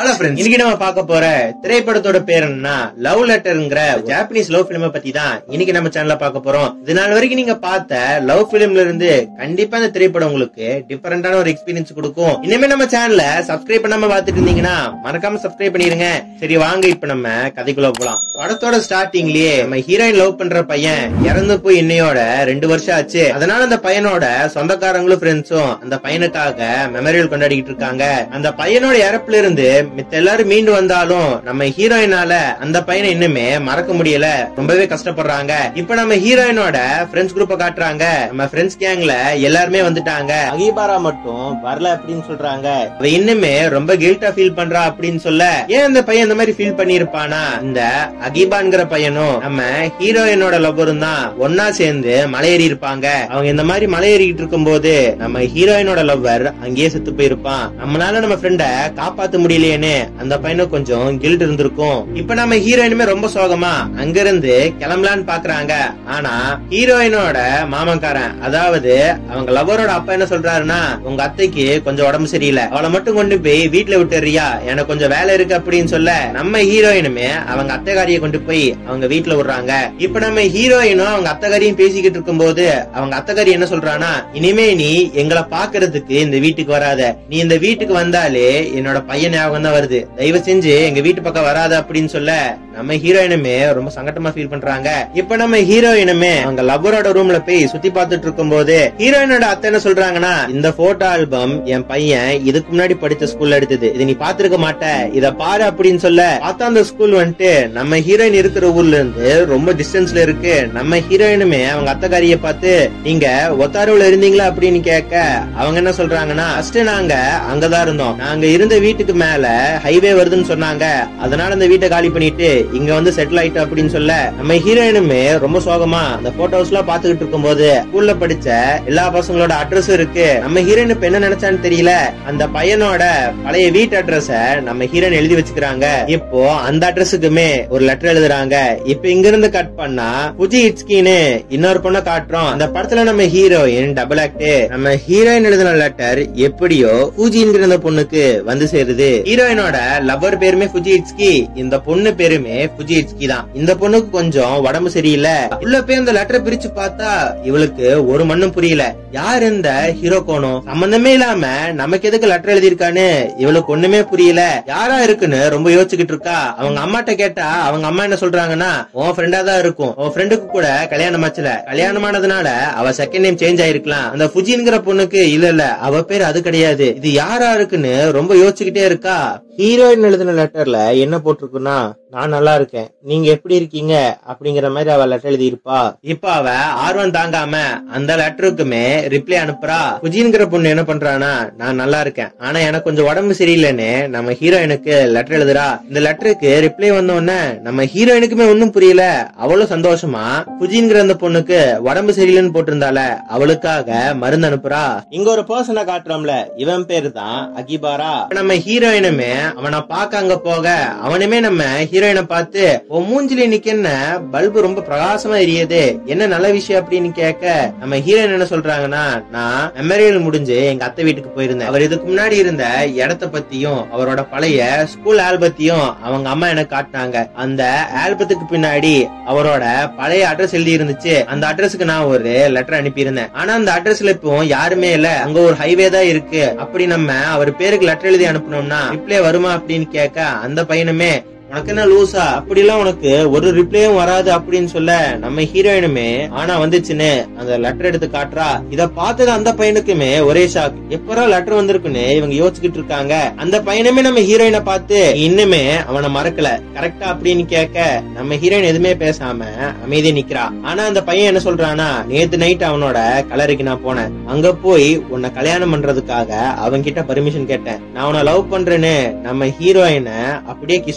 hello friends இன்னைக்கு நம்ம பார்க்க போற திரைப்படத்தோட பேர் என்னன்னா லவ் லெட்டர்ங்கிற ஜாப்பனீஸ் லவ் பிலிம பத்தி தான் இன்னைக்கு நம்ம சேனல்ல பார்க்க போறோம் இது நாள் வரைக்கும் நீங்க பார்த்த லவ் பிலிம்ல இருந்து கண்டிப்பா இந்த திரைப்படம் உங்களுக்கு டிஃபரெண்டான ஒரு எக்ஸ்பீரியன்ஸ் கொடுக்கும் இனிமே நம்ம சேனல்ல சப்ஸ்கிரைப் பண்ணாம பார்த்துட்டு இருந்தீங்கன்னா மறக்காம சப்ஸ்கிரைப் பண்ணிருங்க சரி வாங்க இப்ப நம்ம கதைக்குள்ள போலாம் படத்தோட ஸ்டார்டிங்லயே நம்ம ஹீரோயின் லவ் பண்ற பையன் இறந்து போய் இன்னையோட ரெண்டு வருஷம் ஆச்சு அதனால அந்த பையனோட சொந்தக்காரங்களும் ஃப்ரெண்ட்ஸும் அந்த பையனுக்காக மெமரியல் கொண்டாடிக்கிட்டு இருக்காங்க அந்த பையனோட இறப்புல இருந்து மித்த எல்லாரும் மீண்டு வந்தாலும் நம்ம ஹீரோயினால அந்த பையனை இன்னுமே மறக்க முடியல ரொம்பவே கஷ்டப்படுறாங்க இப்ப நம்ம ஹீரோயினோட ஃப்ரெண்ட்ஸ் குரூப்ப காட்டுறாங்க நம்ம ஃப்ரெண்ட்ஸ் கேங்ல எல்லாருமே வந்துட்டாங்க அகிபாரா மட்டும் வரல அப்படின்னு சொல்றாங்க அவ இன்னுமே ரொம்ப கில்ட்டா ஃபீல் பண்றா அப்படின்னு சொல்ல ஏன் அந்த பையன் இந்த மாதிரி ஃபீல் பண்ணிருப்பானா இந்த அகிபான்ங்கிற பையனும் நம்ம ஹீரோயினோட லவ்வரும் தான் ஒன்னா சேர்ந்து மலையேறி இருப்பாங்க அவங்க இந்த மாதிரி மலையேறிட்டு இருக்கும் போது நம்ம ஹீரோயினோட லவ்வர் அங்கேயே செத்து போயிருப்பான் நம்மளால நம்ம ஃப்ரெண்ட காப்பாத்த முடியலையேன்னு அந்த பையனும் கொஞ்சம் கில்ட் இருந்திருக்கும் இப்ப நம்ம ஹீரோயினுமே ரொம்ப சோகமா அங்கிருந்து கிளம்பலான்னு பாக்குறாங்க ஆனா ஹீரோயினோட மாமன்காரன் அதாவது அவங்க லவ்வரோட அப்பா என்ன சொல்றாருன்னா உங்க அத்தைக்கு கொஞ்சம் உடம்பு சரியில்லை அவளை மட்டும் கொண்டு போய் வீட்டுல விட்டுறியா எனக்கு கொஞ்சம் வேலை இருக்கு அப்படின்னு சொல்ல நம்ம ஹீரோயினுமே அவங்க அத்தைக்காரியை கொண்டு போய் அவங்க வீட்டுல விடுறாங்க இப்ப நம்ம ஹீரோயினும் அவங்க அத்தைக்காரியும் பேசிக்கிட்டு இருக்கும்போது அவங்க அத்தைக்காரி என்ன சொல்றானா இனிமே நீ எங்களை பாக்குறதுக்கு இந்த வீட்டுக்கு வராத நீ இந்த வீட்டுக்கு வந்தாலே என்னோட பையன் ஞாபகம் தான் வருது தயவு செஞ்சு எங்க வீட்டு பக்கம் வராத அப்படின்னு சொல்ல நம்ம ஹீரோயினுமே ரொம்ப சங்கட்டமா ஃபீல் பண்றாங்க இப்ப நம்ம ஹீரோயினுமே அவங்க லவ்வரோட ரூம்ல போய் சுத்தி பார்த்துட்டு இருக்கும் போது ஹீரோயினோட அத்தை என்ன சொல்றாங்கன்னா இந்த போட்டோ ஆல்பம் என் பையன் இதுக்கு முன்னாடி படிச்ச ஸ்கூல்ல எடுத்தது இது நீ பாத்துருக்க மாட்ட இத பாரு அப்படின்னு சொல்ல பார்த்தா அந்த ஸ்கூல் வந்துட்டு நம்ம ஹீரோயின் இருக்கிற ஊர்ல இருந்து ரொம்ப டிஸ்டன்ஸ்ல இருக்கு நம்ம ஹீரோயினுமே அவங்க அத்தைக்காரிய பார்த்து நீங்க ஒத்தாருல இருந்தீங்களா அப்படின்னு கேட்க அவங்க என்ன சொல்றாங்கன்னா ஃபர்ஸ்ட் நாங்க அங்கதான் இருந்தோம் நாங்க இருந்த வீட்டுக்கு மேல ஹைவே வருதுன்னு சொன்னாங்க அதனால அந்த வீட்டை காலி பண்ணிட்டு இங்க வந்து செட்டில் ஆயிட்டோம் அப்படின்னு சொல்ல நம்ம ஹீரோயினுமே ரொம்ப சோகமா அந்த போட்டோஸ் எல்லாம் பாத்துக்கிட்டு இருக்கும்போது ஸ்கூல்ல படிச்ச எல்லா பசங்களோட அட்ரஸ் இருக்கு நம்ம ஹீரோயின் இப்ப என்ன நினைச்சான்னு தெரியல அந்த பையனோட பழைய வீட்டு அட்ரஸ நம்ம ஹீரோயின் எழுதி வச்சுக்கிறாங்க இப்போ அந்த அட்ரஸுக்குமே ஒரு லெட்டர் எழுதுறாங்க இப்ப இங்க இருந்து கட் பண்ணா புஜி இட்ஸ்கின்னு இன்னொரு பொண்ணை காட்டுறோம் அந்த படத்துல நம்ம ஹீரோயின் டபுள் ஆக்ட் நம்ம ஹீரோயின் எழுதின லெட்டர் எப்படியோ பூஜிங்கிற அந்த பொண்ணுக்கு வந்து சேருது ஹீரோயினோட லவ்வர் பேருமே புஜி இட்ஸ்கி இந்த பொண்ணு பேருமே புஜி இட்ஸ்கி தான் இந்த பொண்ணுக்கு கொஞ்சம் உடம்பு சரியில்லை உள்ள போய் அந்த லெட்டரை பிரிச்சு பார்த்தா இவளுக்கு ஒரு மண்ணும் புரியல யார் இந்த ஹீரோ கோணம் சம்பந்தமே இல்லாம நமக்கு எதுக்கு லெட்டர் எழுதியிருக்கான்னு இவளுக்கு ஒண்ணுமே புரியல யாரா இருக்குன்னு ரொம்ப யோசிச்சுக்கிட்டு இருக்கா அவங்க அம்மாட்ட கேட்டா அவங்க அம்மா என்ன சொல்றாங்கன்னா உன் ஃப்ரெண்டா தான் இருக்கும் உன் ஃப்ரெண்டுக்கு கூட கல்யாணம் ஆச்சுல கல்யாணமானதுனால அவ செகண்ட் நேம் சேஞ்ச் ஆயிருக்கலாம் அந்த புஜின்ங்கிற பொண்ணுக்கு இல்ல இல்ல அவ பேர் அது கிடையாது இது யாரா இருக்குன்னு ரொம்ப யோசிச்சுக்கிட்டே இருக்கா ஹீரோயின் எழுதின லெட்டர்ல என்ன போட்டிருக்குன்னா நான் நல்லா இருக்கேன் நீங்க எப்படி இருக்கீங்க அப்படிங்கிற மாதிரி அவ லெட்டர் எழுதி இருப்பா இப்ப அவ ஆர்வம் தாங்காம அந்த லெட்டருக்குமே ரிப்ளை அனுப்புறா புஜின்கிற பொண்ணு என்ன பண்றானா நான் நல்லா இருக்கேன் ஆனா எனக்கு கொஞ்சம் உடம்பு சரியில்லைன்னு நம்ம ஹீரோயினுக்கு லெட்டர் எழுதுறா இந்த லெட்டருக்கு ரிப்ளை வந்த உடனே நம்ம ஹீரோயினுக்குமே ஒன்னும் புரியல அவளும் சந்தோஷமா புஜின்கிற அந்த பொண்ணுக்கு உடம்பு சரியில்லைன்னு போட்டிருந்தால அவளுக்காக மருந்து அனுப்புறா இங்க ஒரு பர்சனை காட்டுறோம்ல இவன் பேரு தான் அகிபாரா இப்ப நம்ம ஹீரோயினுமே அவனை பார்க்க அங்க போக அவனுமே நம்ம ஹீரோயினை பார்த்து உன் மூஞ்சில இன்னைக்கு என்ன பல்பு ரொம்ப பிரகாசமா எரியுது என்ன நல்ல விஷயம் அப்படின்னு கேட்க நம்ம ஹீரோயின் என்ன சொல்றாங்கன்னா நான் மெமரியல் முடிஞ்சு எங்க அத்தை வீட்டுக்கு போயிருந்தேன் அவர் இதுக்கு முன்னாடி இருந்த இடத்த பத்தியும் அவரோட பழைய ஸ்கூல் ஆல்பத்தையும் அவங்க அம்மா எனக்கு காட்டினாங்க அந்த ஆல்பத்துக்கு பின்னாடி அவரோட பழைய அட்ரஸ் எழுதி இருந்துச்சு அந்த அட்ரஸ்க்கு நான் ஒரு லெட்டர் அனுப்பியிருந்தேன் ஆனா அந்த அட்ரஸ்ல இப்போ யாருமே இல்ல அங்க ஒரு ஹைவே தான் இருக்கு அப்படி நம்ம அவர் பேருக்கு லெட்டர் எழுதி அனுப்பணும்னா ரிப்ளை வருமா அப்படின்னு கேட்க அந்த பையனுமே உனக்கு என்ன லூசா அப்படி எல்லாம் உனக்கு ஒரு ரிப்ளையும் வராது அப்படின்னு சொல்ல நம்ம ஹீரோயினுமே ஆனா வந்துச்சுன்னு அந்த லெட்டர் எடுத்து காட்டுறா இத பார்த்தது அந்த பையனுக்குமே ஒரே ஷாக் எப்பரா லெட்டர் வந்திருக்குன்னு இவங்க யோசிச்சுக்கிட்டு இருக்காங்க அந்த பையனுமே நம்ம ஹீரோயினை பார்த்து இன்னுமே அவனை மறக்கல கரெக்டா அப்படின்னு கேட்க நம்ம ஹீரோயின் எதுவுமே பேசாம அமைதி நிக்கிறா ஆனா அந்த பையன் என்ன சொல்றானா நேத்து நைட் அவனோட கலருக்கு நான் போனேன் அங்க போய் உன்னை கல்யாணம் பண்றதுக்காக அவன் கிட்ட பர்மிஷன் கேட்டேன் நான் உன்னை லவ் பண்றேன்னு நம்ம ஹீரோயினை அப்படியே கிஸ் பண்ணிடுறான்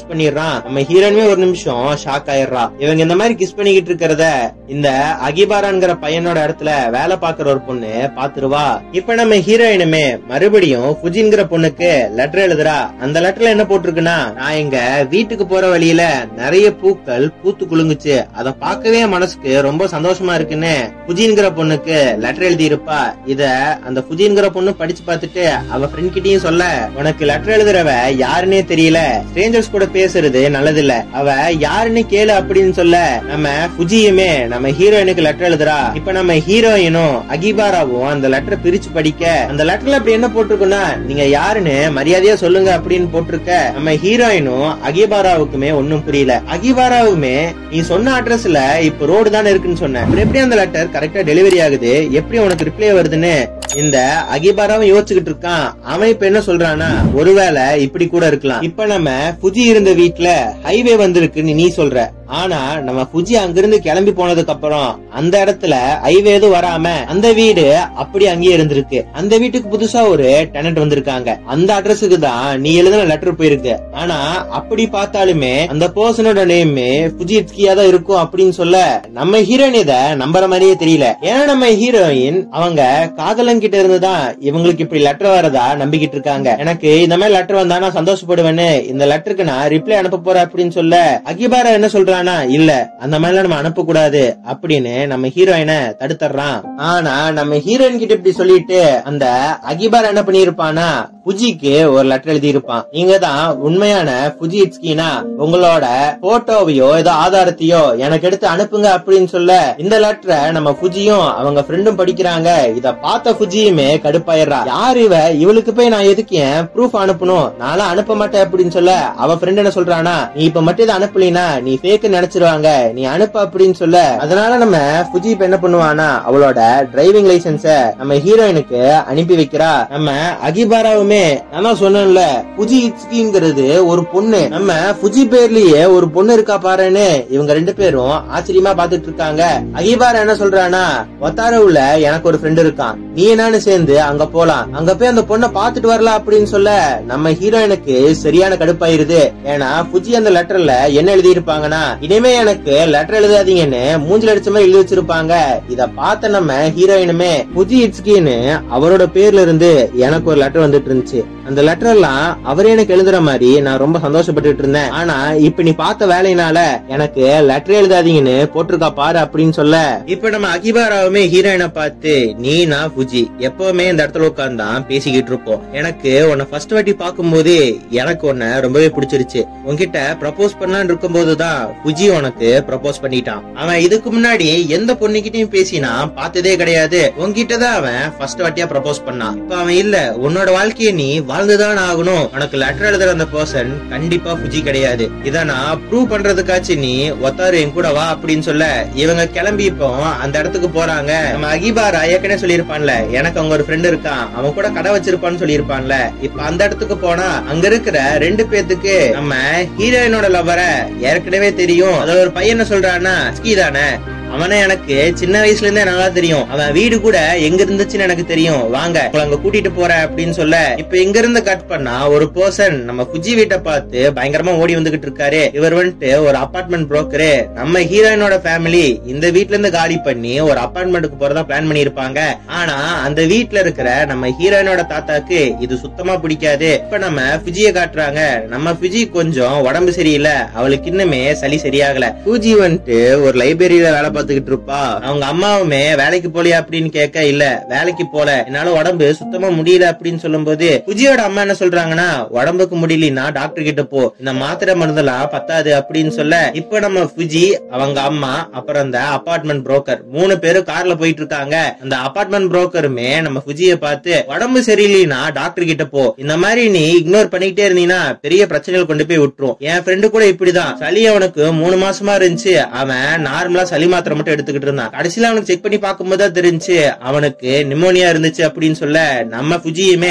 சொல்றான் நம்ம ஹீரோயினுமே ஒரு நிமிஷம் ஷாக் ஆயிடுறா இவங்க இந்த மாதிரி கிஸ் பண்ணிக்கிட்டு இருக்கிறத இந்த அகிபாராங்கிற பையனோட இடத்துல வேலை பாக்குற ஒரு பொண்ணு பாத்துருவா இப்ப நம்ம ஹீரோயினுமே மறுபடியும் ஃபுஜின்கிற பொண்ணுக்கு லெட்டர் எழுதுறா அந்த லெட்டர்ல என்ன போட்டிருக்குன்னா நான் எங்க வீட்டுக்கு போற வழியில நிறைய பூக்கள் பூத்து குலுங்குச்சு அத பார்க்கவே மனசுக்கு ரொம்ப சந்தோஷமா இருக்குன்னு ஃபுஜின்கிற பொண்ணுக்கு லெட்டர் எழுதி இருப்பா இத அந்த ஃபுஜின்கிற பொண்ணு படிச்சு பார்த்துட்டு அவ ஃப்ரெண்ட் கிட்டயும் சொல்ல உனக்கு லெட்டர் எழுதுறவ யாருன்னே தெரியல ஸ்ட்ரேஞ்சர்ஸ் கூட பேசுறது நல்லதில்ல அவ யாருன்னு கேளு அப்படின்னு சொல்ல நம்ம ஃபுஜியுமே நம்ம ஹீரோயினுக்கு லெட்டர் எழுதுறா இப்ப நம்ம ஹீரோயினும் அகிபாராவும் அந்த லெட்டர் பிரிச்சு படிக்க அந்த லெட்டர்ல அப்படி என்ன போட்டிருக்குன்னா நீங்க யாருன்னு மரியாதையா சொல்லுங்க அப்படின்னு போட்டிருக்க நம்ம ஹீரோயினும் அகிபாராவுக்குமே ஒண்ணும் புரியல அகிபாராவுமே நீ சொன்ன அட்ரஸ்ல இப்ப ரோடு தானே இருக்குன்னு சொன்ன அப்புறம் எப்படி அந்த லெட்டர் கரெக்டா டெலிவரி ஆகுது எப்படி உனக்கு ரிப்ளை வருதுன்னு இந்த அகிபாராவும் யோசிச்சுக்கிட்டு இருக்கான் அவன் இப்ப என்ன சொல்றானா ஒருவேளை இப்படி கூட இருக்கலாம் இப்ப நம்ம புஜி இருந்த வீட்ல ஹைவே வந்திருக்குன்னு நீ சொல்ற ஆனா நம்ம புஜி அங்கிருந்து கிளம்பி போனதுக்கு அப்புறம் அந்த இடத்துல ஹைவே எதுவும் வராம அந்த வீடு அப்படி அங்கேயே இருந்திருக்கு அந்த வீட்டுக்கு புதுசா ஒரு டெனன்ட் வந்திருக்காங்க அந்த அட்ரஸுக்கு தான் நீ எழுதின லெட்டர் போயிருக்கு ஆனா அப்படி பார்த்தாலுமே அந்த பர்சனோட நேமே புஜித்கியா தான் இருக்கும் அப்படின்னு சொல்ல நம்ம ஹீரோயின் இத நம்புற மாதிரியே தெரியல ஏன்னா நம்ம ஹீரோயின் அவங்க காதலன் கிட்ட இருந்துதான் இவங்களுக்கு இப்படி லெட்டர் வரதா நம்பிக்கிட்டு இருக்காங்க எனக்கு இந்த மாதிரி லெட்டர் வந்தா நான் சந்தோஷப்படுவேன்னு இந்த லெட்டருக்கு நான் ரிப்ளை அனுப்ப போறேன் அப்படின்னு சொல்ல அகிபாரா என்ன சொல்றானா இல்ல அந்த மாதிரிலாம் நம்ம அனுப்ப கூடாது அப்படின்னு நம்ம ஹீரோயினை தடுத்துறான் ஆனா நம்ம ஹீரோயின் கிட்ட இப்படி சொல்லிட்டு அந்த அகிபாரா என்ன பண்ணிருப்பானா புஜிக்கு ஒரு லெட்டர் எழுதி இருப்பான் நீங்க தான் உண்மையான புஜி இட்ஸ்கினா உங்களோட போட்டோவையோ ஏதோ ஆதாரத்தையோ எனக்கு எடுத்து அனுப்புங்க அப்படின்னு சொல்ல இந்த லெட்டரை நம்ம புஜியும் அவங்க ஃப்ரெண்டும் படிக்கிறாங்க இத பார்த்த புஜியுமே கடுப்பாயிடுறா யார் இவ இவளுக்கு போய் நான் எதுக்கு ஏன் ப்ரூஃப் அனுப்பணும் நான்லாம் அனுப்ப மாட்டேன் அப்படின்னு சொல்ல அவ ஃப்ரெண்ட் என்ன சொல்றானா நீ இப்ப மட்டும் இதை அனுப்பலினா நீ ஃபேக் நினைச்சிருவாங்க நீ அனுப்பு அப்படின்னு சொல்ல அதனால நம்ம புஜி இப்ப என்ன பண்ணுவானா அவளோட டிரைவிங் லைசன்ஸ நம்ம ஹீரோயினுக்கு அனுப்பி வைக்கிறா நம்ம அகிபாராவுமே நான் தான் சொன்னேன்ல புஜி இட்ஸ்கிங்கிறது ஒரு பொண்ணு நம்ம புஜி பேர்லயே ஒரு பொண்ணு இருக்கா பாருன்னு இவங்க ரெண்டு பேரும் ஆச்சரியமா பாத்துட்டு இருக்காங்க அகிபாரா என்ன சொல்றானா ஒத்தாரவுல எனக்கு ஒரு ஃப்ரெண்ட் இருக்கான் நீ என்னன்னு சேர்ந்து அங்க போலாம் அங்க போய் அந்த பொண்ணை பாத்துட்டு வரலாம் அப்படின்னு சொல்ல நம்ம ஹீரோயினுக்கு சரியான கடுப்பாயிருது ஏன்னா புஜி அந்த லெட்டர்ல என்ன எழுதி இருப்பாங்கன்னா இனிமே எனக்கு லெட்டர் எழுதாதீங்கன்னு மூஞ்சில அடிச்ச மாதிரி எழுதி வச்சிருப்பாங்க இத பார்த்த நம்ம ஹீரோயினுமே புஜி இட்ஸ்கின்னு அவரோட பேர்ல இருந்து எனக்கு ஒரு லெட்டர் வந்துட்டு இருந்துச்சு அந்த லெட்டர் எல்லாம் அவரே எனக்கு எழுதுற மாதிரி நான் ரொம்ப சந்தோஷப்பட்டுட்டு இருந்தேன் ஆனா இப்ப நீ பார்த்த வேலையினால எனக்கு லெட்டர் எழுதாதீங்கன்னு போட்டிருக்கா பாரு அப்படின்னு சொல்ல இப்ப நம்ம அகிபாராவுமே ஹீரோயினை பார்த்து நீ நான் புஜி எப்பவுமே இந்த இடத்துல உட்கார்ந்தான் பேசிக்கிட்டு இருப்போம் எனக்கு உன்னை ஃபர்ஸ்ட் வாட்டி பார்க்கும்போது எனக்கு உன்னை ரொம்பவே பிடிச்சிருச்சு உன்கிட்ட ப்ரப்போஸ் பண்ணலாம்னு இருக்கும்போதுதான் புஜி உனக்கு ப்ரப்போஸ் பண்ணிட்டான் அவன் இதுக்கு முன்னாடி எந்த பொண்ணுகிட்டயும் பேசினா பார்த்ததே கிடையாது உன்கிட்ட தான் அவன் ஃபர்ஸ்ட் வாட்டியா ப்ரப்போஸ் பண்ணான் இப்ப அவன் இல்ல உன்னோட வாழ்க்கைய நீ வாழ்ந்துதான் ஆகணும் உனக்கு லெட்டர் எழுதுற அந்த பர்சன் கண்டிப்பா புஜி கிடையாது இத நான் ப்ரூவ் பண்றதுக்காச்சும் நீ ஒத்தாரு என் கூட வா அப்படின்னு சொல்ல இவங்க கிளம்பி இப்போ அந்த இடத்துக்கு போறாங்க நம்ம அகிபாரா ஏற்கனவே சொல்லியிருப்பான்ல எனக்கு அவங்க ஒரு ஃப்ரெண்ட் இருக்கான் அவன் கூட கடை வச்சிருப்பான்னு சொல்லியிருப்பான்ல இப்ப அந்த இடத்துக்கு போனா அங்க இருக்கிற ரெண்டு பேத்துக்கு நம்ம ஹீரோயினோட லவரை ஏற்கனவே தெரியும் அதுல ஒரு பையன் என்ன சொல்றான்னா ஸ்கீ தானே அவனை எனக்கு சின்ன வயசுல இருந்தே நல்லா தெரியும் அவன் வீடு கூட எங்க இருந்துச்சுன்னு எனக்கு தெரியும் வாங்க உங்களை அங்க கூட்டிட்டு போறேன் அப்படின்னு சொல்ல இப்ப எங்க இருந்து கட் பண்ணா ஒரு பர்சன் நம்ம புஜி வீட்டை பார்த்து பயங்கரமா ஓடி வந்துகிட்டு இருக்காரு இவர் வந்துட்டு ஒரு அபார்ட்மெண்ட் புரோக்கரு நம்ம ஹீரோயினோட ஃபேமிலி இந்த வீட்ல இருந்து காலி பண்ணி ஒரு அபார்ட்மெண்ட்டுக்கு போறதா பிளான் பண்ணிருப்பாங்க ஆனா அந்த வீட்ல இருக்கிற நம்ம ஹீரோயினோட தாத்தாக்கு இது சுத்தமா பிடிக்காது இப்ப நம்ம புஜிய காட்டுறாங்க நம்ம புஜி கொஞ்சம் உடம்பு சரியில்லை அவளுக்கு இன்னுமே சளி சரியாகல பூஜி வந்துட்டு ஒரு லைப்ரரியில வேலை பார்த்துக்கிட்டு இருப்பா அவங்க அம்மாவுமே வேலைக்கு போலியா அப்படின்னு கேட்க இல்ல வேலைக்கு போல என்னால உடம்பு சுத்தமா முடியல அப்படின்னு சொல்லும்போது புஜியோட அம்மா என்ன சொல்றாங்கன்னா உடம்புக்கு முடியலன்னா டாக்டர் கிட்ட போ இந்த மாத்திரை மருந்தெல்லாம் பத்தாது அப்படின்னு சொல்ல இப்ப நம்ம புஜி அவங்க அம்மா அப்புறம் அந்த அபார்ட்மெண்ட் புரோக்கர் மூணு பேரும் கார்ல போயிட்டு இருக்காங்க அந்த அபார்ட்மெண்ட் புரோக்கருமே நம்ம புஜிய பார்த்து உடம்பு சரியில்லைன்னா டாக்டர் கிட்ட போ இந்த மாதிரி நீ இக்னோர் பண்ணிக்கிட்டே இருந்தீங்கன்னா பெரிய பிரச்சனைகள் கொண்டு போய் விட்டுரும் என் ஃப்ரெண்டு கூட இப்படிதான் சளி அவனுக்கு மூணு மாசமா இருந்துச்சு அவன் நார்மலா சளி மாத்திரை மட்டும் எடுத்துக்கிட்டு இருந்தான் கடைசியில அவனுக்கு செக் பண்ணி பார்க்கும்போது தான் தெரிஞ்சு அவனுக்கு நிமோனியா இருந்துச்சு அப்படின்னு சொல்ல நம்ம புஜியுமே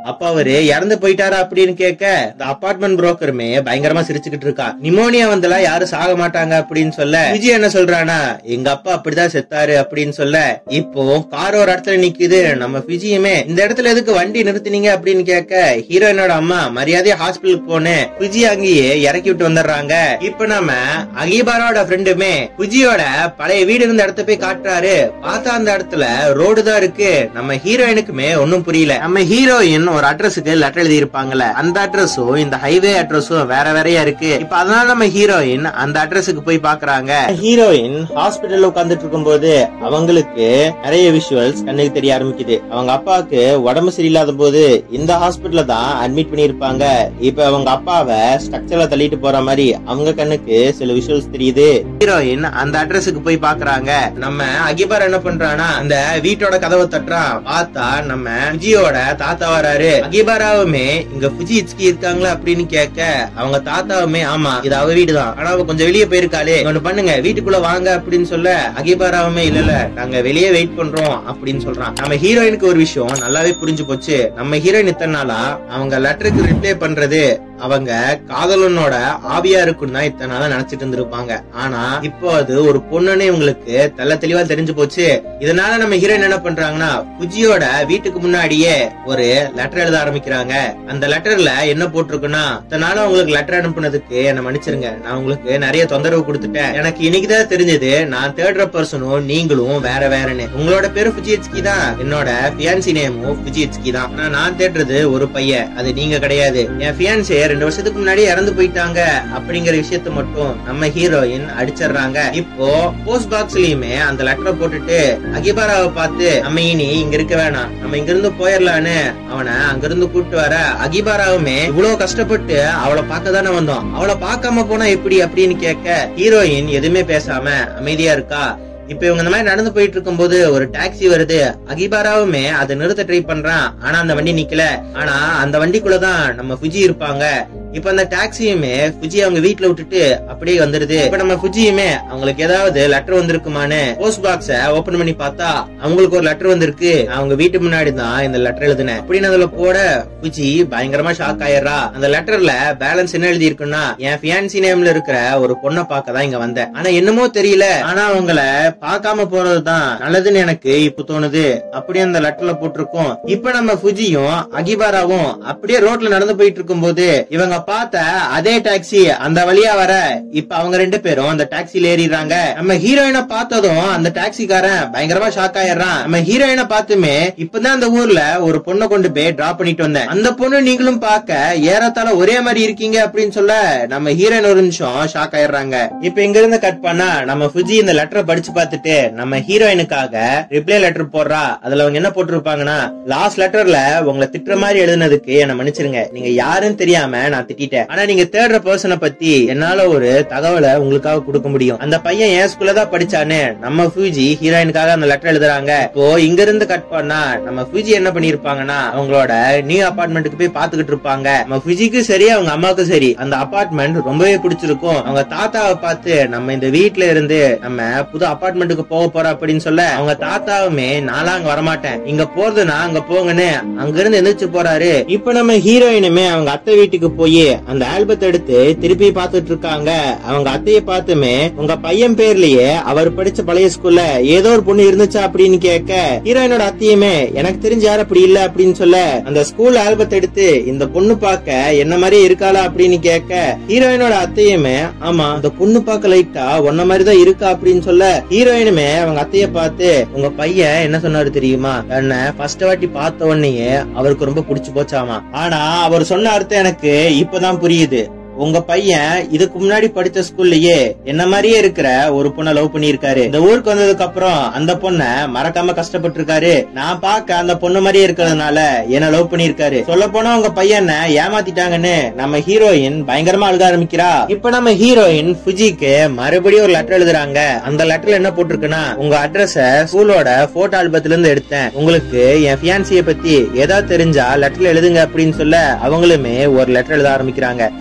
அப்ப அவரு இறந்து போயிட்டாரா அப்படின்னு கேட்க இந்த அபார்ட்மெண்ட் புரோக்கருமே பயங்கரமா சிரிச்சுக்கிட்டு இருக்கா நிமோனியா வந்தெல்லாம் யாரும் சாக மாட்டாங்க அப்படின்னு சொல்ல விஜய் என்ன சொல்றானா எங்க அப்பா அப்படிதான் செத்தாரு அப்படின்னு சொல்ல இப்போ கார் ஒரு இடத்துல நிக்குது நம்ம விஜயுமே இந்த இடத்துல எதுக்கு வண்டி நிறுத்தினீங்க அப்படின்னு கேட்க ஹீரோயினோட அம்மா மரியாதையா ஹாஸ்பிட்டலுக்கு போன்னு விஜய் அங்கேயே இறக்கி விட்டு வந்துடுறாங்க இப்ப நம்ம அகிபாரோட ஃப்ரெண்டுமே விஜயோட பழைய வீடு இருந்த இடத்த போய் காட்டுறாரு பார்த்தா அந்த இடத்துல ரோடு தான் இருக்கு நம்ம ஹீரோயினுக்குமே ஒன்னும் புரியல நம்ம ஹீரோயின் ஒரு அட்ரஸுக்கு லெட்டர் எழுதி இருப்பாங்கல்ல அந்த அட்ரஸும் இந்த ஹைவே அட்ரஸும் வேற வேறையா இருக்கு இப்ப அதனால நம்ம ஹீரோயின் அந்த அட்ரஸுக்கு போய் பாக்குறாங்க ஹீரோயின் ஹாஸ்பிட்டல்ல உட்கார்ந்துட்டு இருக்கும்போது அவங்களுக்கு நிறைய விஷுவல்ஸ் கண்ணுக்கு தெரிய ஆரம்பிக்குது அவங்க அப்பாவுக்கு உடம்பு சரியில்லாத போது இந்த ஹாஸ்பிட்டல்ல தான் அட்மிட் பண்ணிருப்பாங்க இப்ப அவங்க அப்பாவை ஸ்ட்ரக்சர்ல தள்ளிட்டு போற மாதிரி அவங்க கண்ணுக்கு சில விஷுவல்ஸ் தெரியுது ஹீரோயின் அந்த அட்ரஸுக்கு போய் பாக்குறாங்க நம்ம அகிபார் என்ன பண்றானா அந்த வீட்டோட கதவை தட்டுறான் பார்த்தா நம்ம விஜயோட தாத்தா வராரு அகிபாராவுமே இங்க புஜி இச்கி இருக்காங்களா அப்படின்னு கேட்க அவங்க தாத்தாவுமே ஆமா இது அவ வீடுதான் ஆனா அவ கொஞ்சம் வெளியே போயிருக்காளே ஒண்ணு பண்ணுங்க வீட்டுக்குள்ள வாங்க அப்படின்னு சொல்ல அகிபாராவுமே இல்ல இல்ல நாங்க வெளியே வெயிட் பண்றோம் அப்படின்னு சொல்றான் நம்ம ஹீரோயினுக்கு ஒரு விஷயம் நல்லாவே புரிஞ்சு போச்சு நம்ம ஹீரோயின் இத்தனை நாளா அவங்க லெட்டருக்கு ரிப்ளை பண்றது அவங்க காதலனோட ஆவியா இருக்குன்னு தான் இத்தனை நாளா நினைச்சிட்டு இருந்திருப்பாங்க ஆனா இப்போ அது ஒரு பொண்ணுன்னு இவங்களுக்கு தெள்ள தெளிவா தெரிஞ்சு போச்சு இதனால நம்ம ஹீரோயின் என்ன பண்றாங்கன்னா புஜியோட வீட்டுக்கு முன்னாடியே ஒரு லெட்டர் எழுத ஆரம்பிக்கிறாங்க அந்த லெட்டர்ல என்ன போட்டிருக்குன்னா இத்தனை நாளா உங்களுக்கு லெட்டர் அனுப்புனதுக்கு என்ன மன்னிச்சிருங்க நான் உங்களுக்கு நிறைய தொந்தரவு கொடுத்துட்டேன் எனக்கு இன்னைக்குதான் தெரிஞ்சது நான் தேடுற பர்சனும் நீங்களும் வேற வேறன்னு உங்களோட பேரு புஜியட்ஸ்கி தான் என்னோட பியான்சி நேமும் புஜியட்ஸ்கி தான் ஆனா நான் தேடுறது ஒரு பையன் அது நீங்க கிடையாது என் பியான்சிய ரெண்டு வருஷத்துக்கு முன்னாடி இறந்து போயிட்டாங்க அப்படிங்கிற விஷயத்த மட்டும் நம்ம ஹீரோயின் அடிச்சிடுறாங்க இப்போ போஸ்ட் பாக்ஸ்லயுமே அந்த லெட்டரை போட்டுட்டு அகிபாராவை பார்த்து நம்ம இனி இங்க இருக்க வேணாம் நம்ம இங்க இருந்து போயிடலான்னு அவனை அங்க இருந்து கூட்டு வர அகிபாராவுமே இவ்வளவு கஷ்டப்பட்டு அவளை பார்க்க தானே வந்தோம் அவளை பார்க்காம போனா எப்படி அப்படின்னு கேட்க ஹீரோயின் எதுவுமே பேசாம அமைதியா இருக்கா இப்ப இவங்க இந்த மாதிரி நடந்து போயிட்டு இருக்கும்போது ஒரு டாக்ஸி வருது அகிபாராவுமே அதை நிறுத்த ட்ரை பண்றான் ஆனா அந்த வண்டி நிக்கல ஆனா அந்த வண்டிக்குள்ளதான் நம்ம புஜி இருப்பாங்க இப்ப அந்த டாக்ஸியுமே புஜி அவங்க வீட்டுல விட்டுட்டு அப்படியே வந்துருது இப்ப நம்ம புஜியுமே அவங்களுக்கு ஏதாவது லெட்டர் வந்திருக்குமான்னு போஸ்ட் பாக்ஸ ஓபன் பண்ணி பார்த்தா அவங்களுக்கு ஒரு லெட்டர் வந்திருக்கு அவங்க வீட்டு முன்னாடி தான் இந்த லெட்டர் எழுதுனேன் அப்படின்னு அதுல போட புஜி பயங்கரமா ஷாக் ஆயிடுறா அந்த லெட்டர்ல பேலன்ஸ் என்ன எழுதி இருக்குன்னா என் பியான்சி நேம்ல இருக்கிற ஒரு பொண்ணை பார்க்க தான் இங்க வந்தேன் ஆனா என்னமோ தெரியல ஆனா அவங்கள பார்க்காம போறதுதான் நல்லதுன்னு எனக்கு இப்ப தோணுது அப்படியே அந்த லெட்டர்ல போட்டிருக்கோம் இப்ப நம்ம புஜியும் அகிபாராவும் அப்படியே ரோட்ல நடந்து போயிட்டு இருக்கும்போது இவங்க பார்த்த அதே டாக்ஸி அந்த வழியா வர இப்ப அவங்க ரெண்டு பேரும் அந்த டாக்ஸில ஏறிடுறாங்க நம்ம ஹீரோயினை பார்த்ததும் அந்த டாக்ஸிக்காரன் பயங்கரமா ஷாக் ஆயிடுறான் நம்ம ஹீரோயினை பார்த்துமே இப்பதான் அந்த ஊர்ல ஒரு பொண்ணை கொண்டு போய் டிராப் பண்ணிட்டு வந்தேன் அந்த பொண்ணு நீங்களும் பார்க்க ஏறத்தாழ ஒரே மாதிரி இருக்கீங்க அப்படின்னு சொல்ல நம்ம ஹீரோயின் ஒரு நிமிஷம் ஷாக் ஆயிடுறாங்க இப்ப இங்க இருந்து கட் பண்ணா நம்ம புஜி இந்த லெட்டரை படிச்சு பார்த்துட்டு நம்ம ஹீரோயினுக்காக ரிப்ளை லெட்டர் போடுறா அதுல அவங்க என்ன போட்டிருப்பாங்கன்னா லாஸ்ட் லெட்டர்ல உங்களை திட்டுற மாதிரி எழுதுனதுக்கு என்ன மன்னிச்சிருங்க நீங்க யாருன்னு தெரியாம நான் திட்டிட்டேன் ஆனா நீங்க தேடுற பர்சனை பத்தி என்னால ஒரு தகவலை உங்களுக்காக கொடுக்க முடியும் அந்த பையன் என் ஸ்கூல்ல தான் படிச்சான்னு நம்ம ஃபியூஜி ஹீரோயினுக்காக அந்த லெட்டர் எழுதுறாங்க இப்போ இங்க இருந்து கட் பண்ணா நம்ம ஃபியூஜி என்ன பண்ணிருப்பாங்கன்னா அவங்களோட நியூ அபார்ட்மெண்ட்டுக்கு போய் பாத்துக்கிட்டு இருப்பாங்க நம்ம ஃபியூஜிக்கு சரி அவங்க அம்மாவுக்கும் சரி அந்த அபார்ட்மெண்ட் ரொம்பவே பிடிச்சிருக்கும் அவங்க தாத்தாவை பார்த்து நம்ம இந்த வீட்ல இருந்து நம்ம புது அபார்ட்மெண்ட்டுக்கு போக போறோம் அப்படின்னு சொல்ல அவங்க தாத்தாவுமே நான்லாம் அங்க வரமாட்டேன் இங்க போறதுன்னா அங்க போங்கன்னு அங்க இருந்து எந்திரிச்சு போறாரு இப்ப நம்ம ஹீரோயினுமே அவங்க அத்தை வீட்டுக்கு போய் அந்த ஆல்பத்தை எடுத்து திருப்பி பார்த்துட்டு இருக்காங்க அவங்க அத்தைய பார்த்துமே உங்க பையன் பேர்லயே அவர் படிச்ச பழைய ஸ்கூல்ல ஏதோ ஒரு பொண்ணு இருந்துச்சா அப்படின்னு கேட்க ஹீரோயினோட அத்தையுமே எனக்கு தெரிஞ்ச யாரும் அப்படி இல்ல அப்படின்னு சொல்ல அந்த ஸ்கூல் ஆல்பத்தை எடுத்து இந்த பொண்ணு பார்க்க என்ன மாதிரியே இருக்காளா அப்படின்னு கேட்க ஹீரோயினோட அத்தையுமே ஆமா அந்த பொண்ணு பார்க்க லைட்டா உன்ன மாதிரி தான் இருக்கா அப்படின்னு சொல்ல ஹீரோயினுமே அவங்க அத்தைய பார்த்து உங்க பையன் என்ன சொன்னாரு தெரியுமா என்ன ஃபர்ஸ்ட் வாட்டி பார்த்த உடனேயே அவருக்கு ரொம்ப பிடிச்சு போச்சாமா ஆனா அவர் சொன்ன அர்த்தம் எனக்கு இப்பதான் புரியுது உங்க பையன் இதுக்கு முன்னாடி படிச்ச ஸ்கூல்லயே என்ன மாதிரியே இருக்கிற ஒரு பொண்ணை லவ் பண்ணியிருக்காரு இந்த ஊருக்கு வந்ததுக்கு அப்புறம் அந்த பொண்ண மறக்காம கஷ்டப்பட்டு இருக்காரு நான் பார்க்க அந்த பொண்ணு மாதிரியே இருக்கிறதுனால என்ன லவ் பண்ணியிருக்காரு சொல்ல போனா உங்க பையனை ஏமாத்திட்டாங்கன்னு நம்ம ஹீரோயின் பயங்கரமா அழுக ஆரம்பிக்கிறா இப்ப நம்ம ஹீரோயின் ஃபுஜிக்கு மறுபடியும் ஒரு லெட்டர் எழுதுறாங்க அந்த லெட்டர்ல என்ன போட்டிருக்குன்னா உங்க அட்ரஸ ஸ்கூலோட போட்டோ ஆல்பத்துல இருந்து எடுத்தேன் உங்களுக்கு என் பியான்சிய பத்தி ஏதாவது தெரிஞ்சா லெட்டர்ல எழுதுங்க அப்படின்னு சொல்ல அவங்களுமே ஒரு லெட்டர் எழுத ஆரம்பிக்கிறாங்க ஃபுஜி என்ன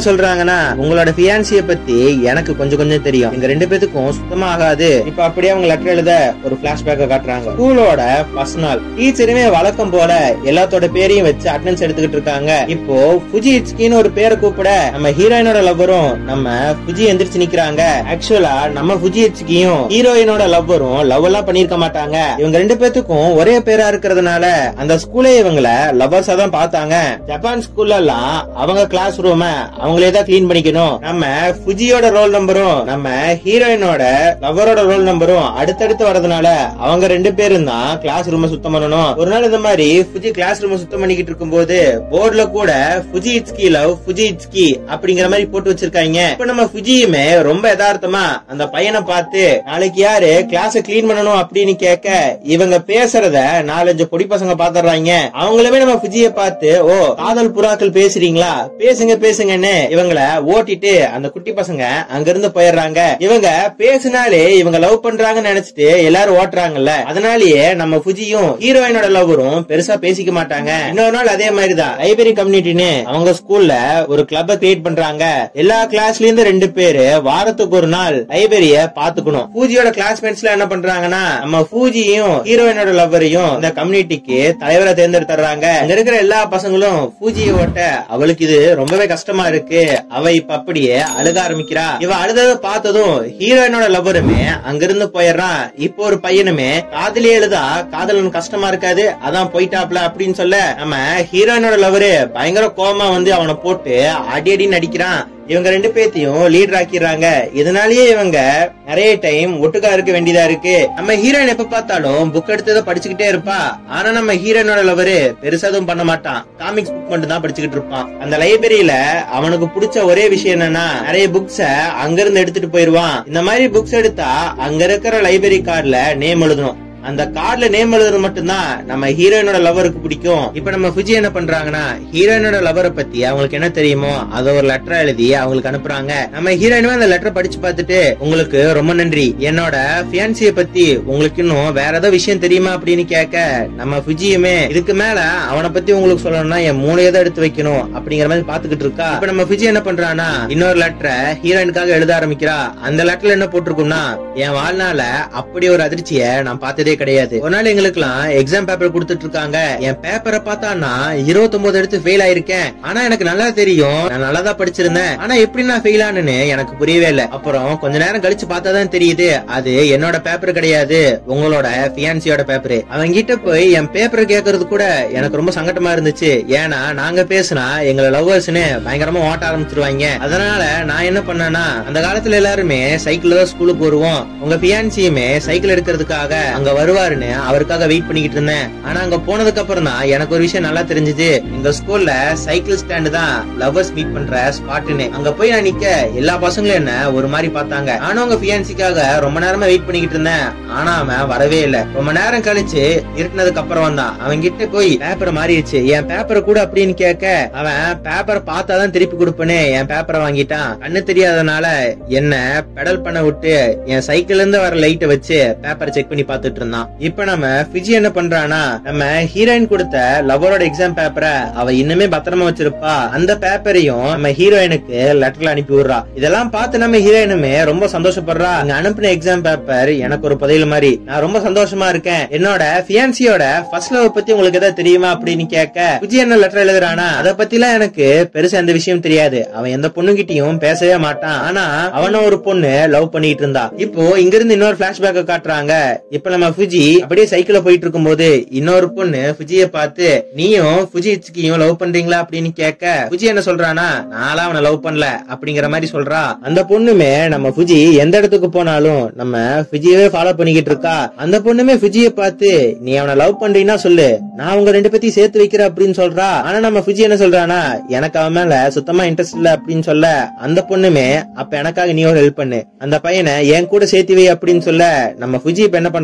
சொல்றாங்கன்னா உங்களோட ஃபியான்சிய பத்தி எனக்கு கொஞ்சம் கொஞ்சம் தெரியும் எங்க ரெண்டு பேத்துக்கும் சுத்தமா ஆகாது இப்ப அப்படியே அவங்க லெட்டர் எழுத ஒரு பிளாஷ்பேக்க காட்டுறாங்க ஸ்கூலோட ஃபர்ஸ்ட் நாள் டீச்சருமே வழக்கம் போல எல்லாத்தோட பேரையும் வச்சு அட்டெண்டன்ஸ் எடுத்துக்கிட்டு இருக்காங்க இப்போ ஃபுஜி இட்ஸ்கின்னு ஒரு பேரை கூப்பிட நம்ம ஹீரோயினோட லவ்வரும் நம்ம ஃபுஜி எந்திரிச்சு நிக்கிறாங்க ஆக்சுவலா நம்ம ஃபுஜி இட்ஸ்கியும் ஹீரோயினோட லவ்வரும் லவ் எல்லாம் பண்ணிருக்க மாட்டாங்க இவங்க ரெண்டு பேத்துக்கும் ஒரே பேரா இருக்கிறதுனால அந்த ஸ்கூலே இவங்கள லவ்வர்ஸா தான் பார்த்தாங்க ஜப்பான் ஸ்கூல்ல எல்லாம் அவங்க கிளாஸ் ரூம அவங்களே தான் கிளீன் பண்ணிக்கணும் நம்ம ஃபுஜியோட ரோல் நம்பரும் நம்ம ஹீரோயினோட லவ்வரோட ரோல் நம்பரும் அடுத்தடுத்து வரதுனால அவங்க ரெண்டு பேரும் தான் கிளாஸ் ரூம சுத்தம் பண்ணணும் ஒரு நாள் இந்த மாதிரி ஃபுஜி கிளாஸ் ரூம சுத்தம் பண்ணிக்கிட்டு இருக்கும்போது போர்டுல கூட Fujii Itsuki love Fujii Itsuki அப்படிங்கிற மாதிரி போட்டு வச்சிருக்காங்க இப்ப நம்ம ஃபுஜியுமே ரொம்ப யதார்த்தமா அந்த பையனை பார்த்து நாளைக்கு யாரு கிளாஸ் கிளீன் பண்ணணும் அப்படின்னு கேட்க இவங்க பேசுறத நாலஞ்சு பொடி பசங்க பாத்துறாங்க அவங்களுமே நம்ம ஃபுஜிய பார்த்து ஓ காதல் புறாக்கள் பேசுறீங்களா பேசுங்க பேசுங்கன்னு இவங்கள ஓட்டிட்டு அந்த குட்டி பசங்க அங்க இருந்து போயிடுறாங்க இவங்க பேசினாலே இவங்க லவ் பண்றாங்கன்னு நினைச்சிட்டு எல்லாரும் ஓட்டுறாங்கல்ல அதனாலயே நம்ம ஃபுஜியும் ஹீரோயினோட லவ்வரும் பெருசா பேசிக்க மாட்டாங்க இன்னொரு நாள் அதே மாதிரிதான் லைப்ரரி கம்யூனிட்டின்னு அவங்க ஸ்கூல்ல ஒரு கிளப்ப கிரியேட் பண்றாங்க எல்லா கிளாஸ்ல இருந்து ரெண்டு பேரு வாரத்துக்கு ஒரு நாள் லைப்ரரிய பாத்துக்கணும் பூஜியோட கிளாஸ்மேட்ஸ்ல என்ன பண்றாங்கன்னா நம்ம பூஜியும் ஹீரோயினோட லவ்வரையும் இந்த கம்யூனிட்டிக்கு தலைவரை தேர்ந்தெடுத்துறாங்க அங்க இருக்கிற எல்லா பசங்களும் பூஜியை ஓட்ட அவளுக்கு இது ரொம்பவே கஷ்டமா இருக்கு அவ இப்ப அப்படியே அழுக ஆரம்பிக்கிறா இவ அழுதத பார்த்ததும் ஹீரோயினோட லவ்வருமே அங்கிருந்து போயிடுறான் இப்போ ஒரு பையனுமே காதலே எழுதா காதலன் கஷ்டமா இருக்காது அதான் போயிட்டாப்ல அப்படின்னு சொல்ல நம்ம ஹீரோயினோட லவரு பயங்கர கோவமா வந்து அவனை போட்டு அடி அடி நடிக்கிறான் இவங்க ரெண்டு பேத்தையும் லீடர் ஆக்கிடுறாங்க இதனாலயே இவங்க நிறைய டைம் ஒட்டுக்கா இருக்க வேண்டியதா இருக்கு நம்ம ஹீரோயின் எப்ப பார்த்தாலும் புக் எடுத்ததை படிச்சுக்கிட்டே இருப்பா ஆனா நம்ம ஹீரோயினோட லவரு பெருசா எதுவும் பண்ண மாட்டான் காமிக்ஸ் புக் மட்டும் தான் படிச்சுக்கிட்டு இருப்பான் அந்த லைப்ரரியில அவனுக்கு பிடிச்ச ஒரே விஷயம் என்னன்னா நிறைய புக்ஸ அங்க இருந்து எடுத்துட்டு போயிருவான் இந்த மாதிரி புக்ஸ் எடுத்தா அங்க இருக்கிற லைப்ரரி கார்டுல நேம் எழுதணும் அந்த கார்டுல நேம் எழுதுறது மட்டும்தான் நம்ம ஹீரோயினோட லவருக்கு பிடிக்கும் இப்ப நம்ம விஜய் என்ன பண்றாங்கன்னா ஹீரோயினோட லவரை பத்தி அவங்களுக்கு என்ன தெரியுமோ அத ஒரு லெட்டர் எழுதி அவங்களுக்கு அனுப்புறாங்க நம்ம ஹீரோயினும் அந்த லெட்டர் படிச்சு பார்த்துட்டு உங்களுக்கு ரொம்ப நன்றி என்னோட பியான்சிய பத்தி உங்களுக்கு இன்னும் வேற ஏதோ விஷயம் தெரியுமா அப்படின்னு கேட்க நம்ம விஜயுமே இதுக்கு மேல அவனை பத்தி உங்களுக்கு சொல்லணும்னா என் மூளையை தான் எடுத்து வைக்கணும் அப்படிங்கிற மாதிரி பாத்துக்கிட்டு இருக்கா இப்ப நம்ம விஜய் என்ன பண்றானா இன்னொரு லெட்டரை ஹீரோயினுக்காக எழுத ஆரம்பிக்கிறா அந்த லெட்டர்ல என்ன போட்டிருக்கும்னா என் வாழ்நாள அப்படி ஒரு அதிர்ச்சியை நான் பார்த்ததே கிடையாது ஒரு நாள் எங்களுக்குலாம் எக்ஸாம் பேப்பர் கொடுத்துட்டு இருக்காங்க என் பேப்பரை பார்த்தா நான் இருபத்தொன்பது எடுத்து ஃபெயில் ஆயிருக்கேன் ஆனா எனக்கு நல்லா தெரியும் நான் நல்லா தான் படிச்சிருந்தேன் ஆனா எப்படி நான் ஃபெயில் ஆனேன்னு எனக்கு புரியவே இல்ல அப்புறம் கொஞ்ச நேரம் கழிச்சு பார்த்தா தான் தெரியுது அது என்னோட பேப்பர் கிடையாது உங்களோட பியான்சியோட பேப்பர் அவங்க கிட்ட போய் என் பேப்பர் கேக்குறது கூட எனக்கு ரொம்ப சங்கடமா இருந்துச்சு ஏன்னா நாங்க பேசினா எங்களை லவ்வர்ஸ்னு பயங்கரமா ஓட்ட ஆரம்பிச்சிருவாங்க அதனால நான் என்ன பண்ணேன்னா அந்த காலத்துல எல்லாருமே சைக்கிள்ல தான் ஸ்கூலுக்கு வருவோம் உங்க பியான்சியுமே சைக்கிள் எடுக்கிறதுக்காக அங்க வருவாருன்னு அவருக்காக வெயிட் பண்ணிக்கிட்டு இருந்தேன் ஆனா அங்க போனதுக்கு அப்புறம் தான் எனக்கு ஒரு விஷயம் நல்லா தெரிஞ்சது எங்க ஸ்கூல்ல சைக்கிள் ஸ்டாண்ட் தான் லவ்வர்ஸ் மீட் பண்ற ஸ்பாட்னு அங்க போய் நான் நிக்க எல்லா பசங்களும் என்ன ஒரு மாதிரி பார்த்தாங்க நானும் உங்க பியான்சிக்காக ரொம்ப நேரமா வெயிட் பண்ணிக்கிட்டு இருந்தேன் ஆனா அவன் வரவே இல்ல ரொம்ப நேரம் கழிச்சு இருட்டினதுக்கு அப்புறம் வந்தான் அவன் கிட்ட போய் பேப்பர் மாறிடுச்சு என் பேப்பரை கூட அப்படின்னு கேட்க அவன் பேப்பரை பார்த்தாதான் திருப்பி கொடுப்பேன்னு என் பேப்பரை வாங்கிட்டான் கண்ணு தெரியாதனால என்ன பெடல் பண்ண விட்டு என் சைக்கிள்ல இருந்து வர லைட்டை வச்சு பேப்பரை செக் பண்ணி பார்த்துட்டு இருந்தான் இப்ப நம்ம பிஜி என்ன பண்றானா நம்ம ஹீரோயின் கொடுத்த லவரோட எக்ஸாம் பேப்பரை அவ இன்னுமே பத்திரமா வச்சிருப்பா அந்த பேப்பரையும் நம்ம ஹீரோயினுக்கு லெட்டர்ல அனுப்பி விடுறா இதெல்லாம் பார்த்து நம்ம ஹீரோயினுமே ரொம்ப சந்தோஷப்படுறா நீங்க அனுப்பின எக்ஸாம் பேப்பர் எனக்கு ஒரு புதையல் மாதிரி நான் ரொம்ப சந்தோஷமா இருக்கேன் என்னோட பியான்சியோட ஃபர்ஸ்ட் லவ் பத்தி உங்களுக்கு ஏதாவது தெரியுமா அப்படின்னு கேட்க விஜய் என்ன லெட்டர் எழுதுறானா அத பத்தி எல்லாம் எனக்கு பெருசா எந்த விஷயம் தெரியாது அவன் எந்த பொண்ணுகிட்டயும் பேசவே மாட்டான் ஆனா அவன ஒரு பொண்ணு லவ் பண்ணிட்டு இருந்தா இப்போ இங்க இருந்து இன்னொரு பிளாஷ்பேக்க காட்டுறாங்க இப்ப நம்ம ஃபுஜி அப்படியே சைக்கிள்ல போயிட்டு இருக்கும்போது இன்னொரு பொண்ணு ஃபுஜிய பார்த்து நீயும் ஃபுஜி இச்சுக்கியும் லவ் பண்றீங்களா அப்படின்னு கேட்க ஃபுஜி என்ன சொல்றானா நான்லாம் அவனை லவ் பண்ணல அப்படிங்கிற மாதிரி சொல்றா அந்த பொண்ணுமே நம்ம ஃபுஜி எந்த இடத்துக்கு போனாலும் நம்ம ஃபுஜியவே ஃபாலோ பண்ணிக்கிட்டு இருக்கா அந்த பொண்ணுமே ஃபுஜிய பார்த்து நீ அவனை லவ் பண்றீன்னா சொல்லு நான் உங்க ரெண்டு பேத்தையும் சேர்த்து வைக்கிறேன் அப்படின்னு சொல்றா ஆனா நம்ம ஃபுஜி என்ன சொல்றானா எனக்கு அவன் மேல சுத்தமா இன்ட்ரெஸ்ட் இல்ல அப்படின்னு சொல்ல அந்த பொண்ணுமே அப்ப எனக்காக நீ ஒரு ஹெல்ப் பண்ணு அந்த பையனை என் கூட சேர்த்து வை அப்படின்னு சொல்ல நம்ம ஃபுஜி இப்ப என்ன பண்றாங்கன்னா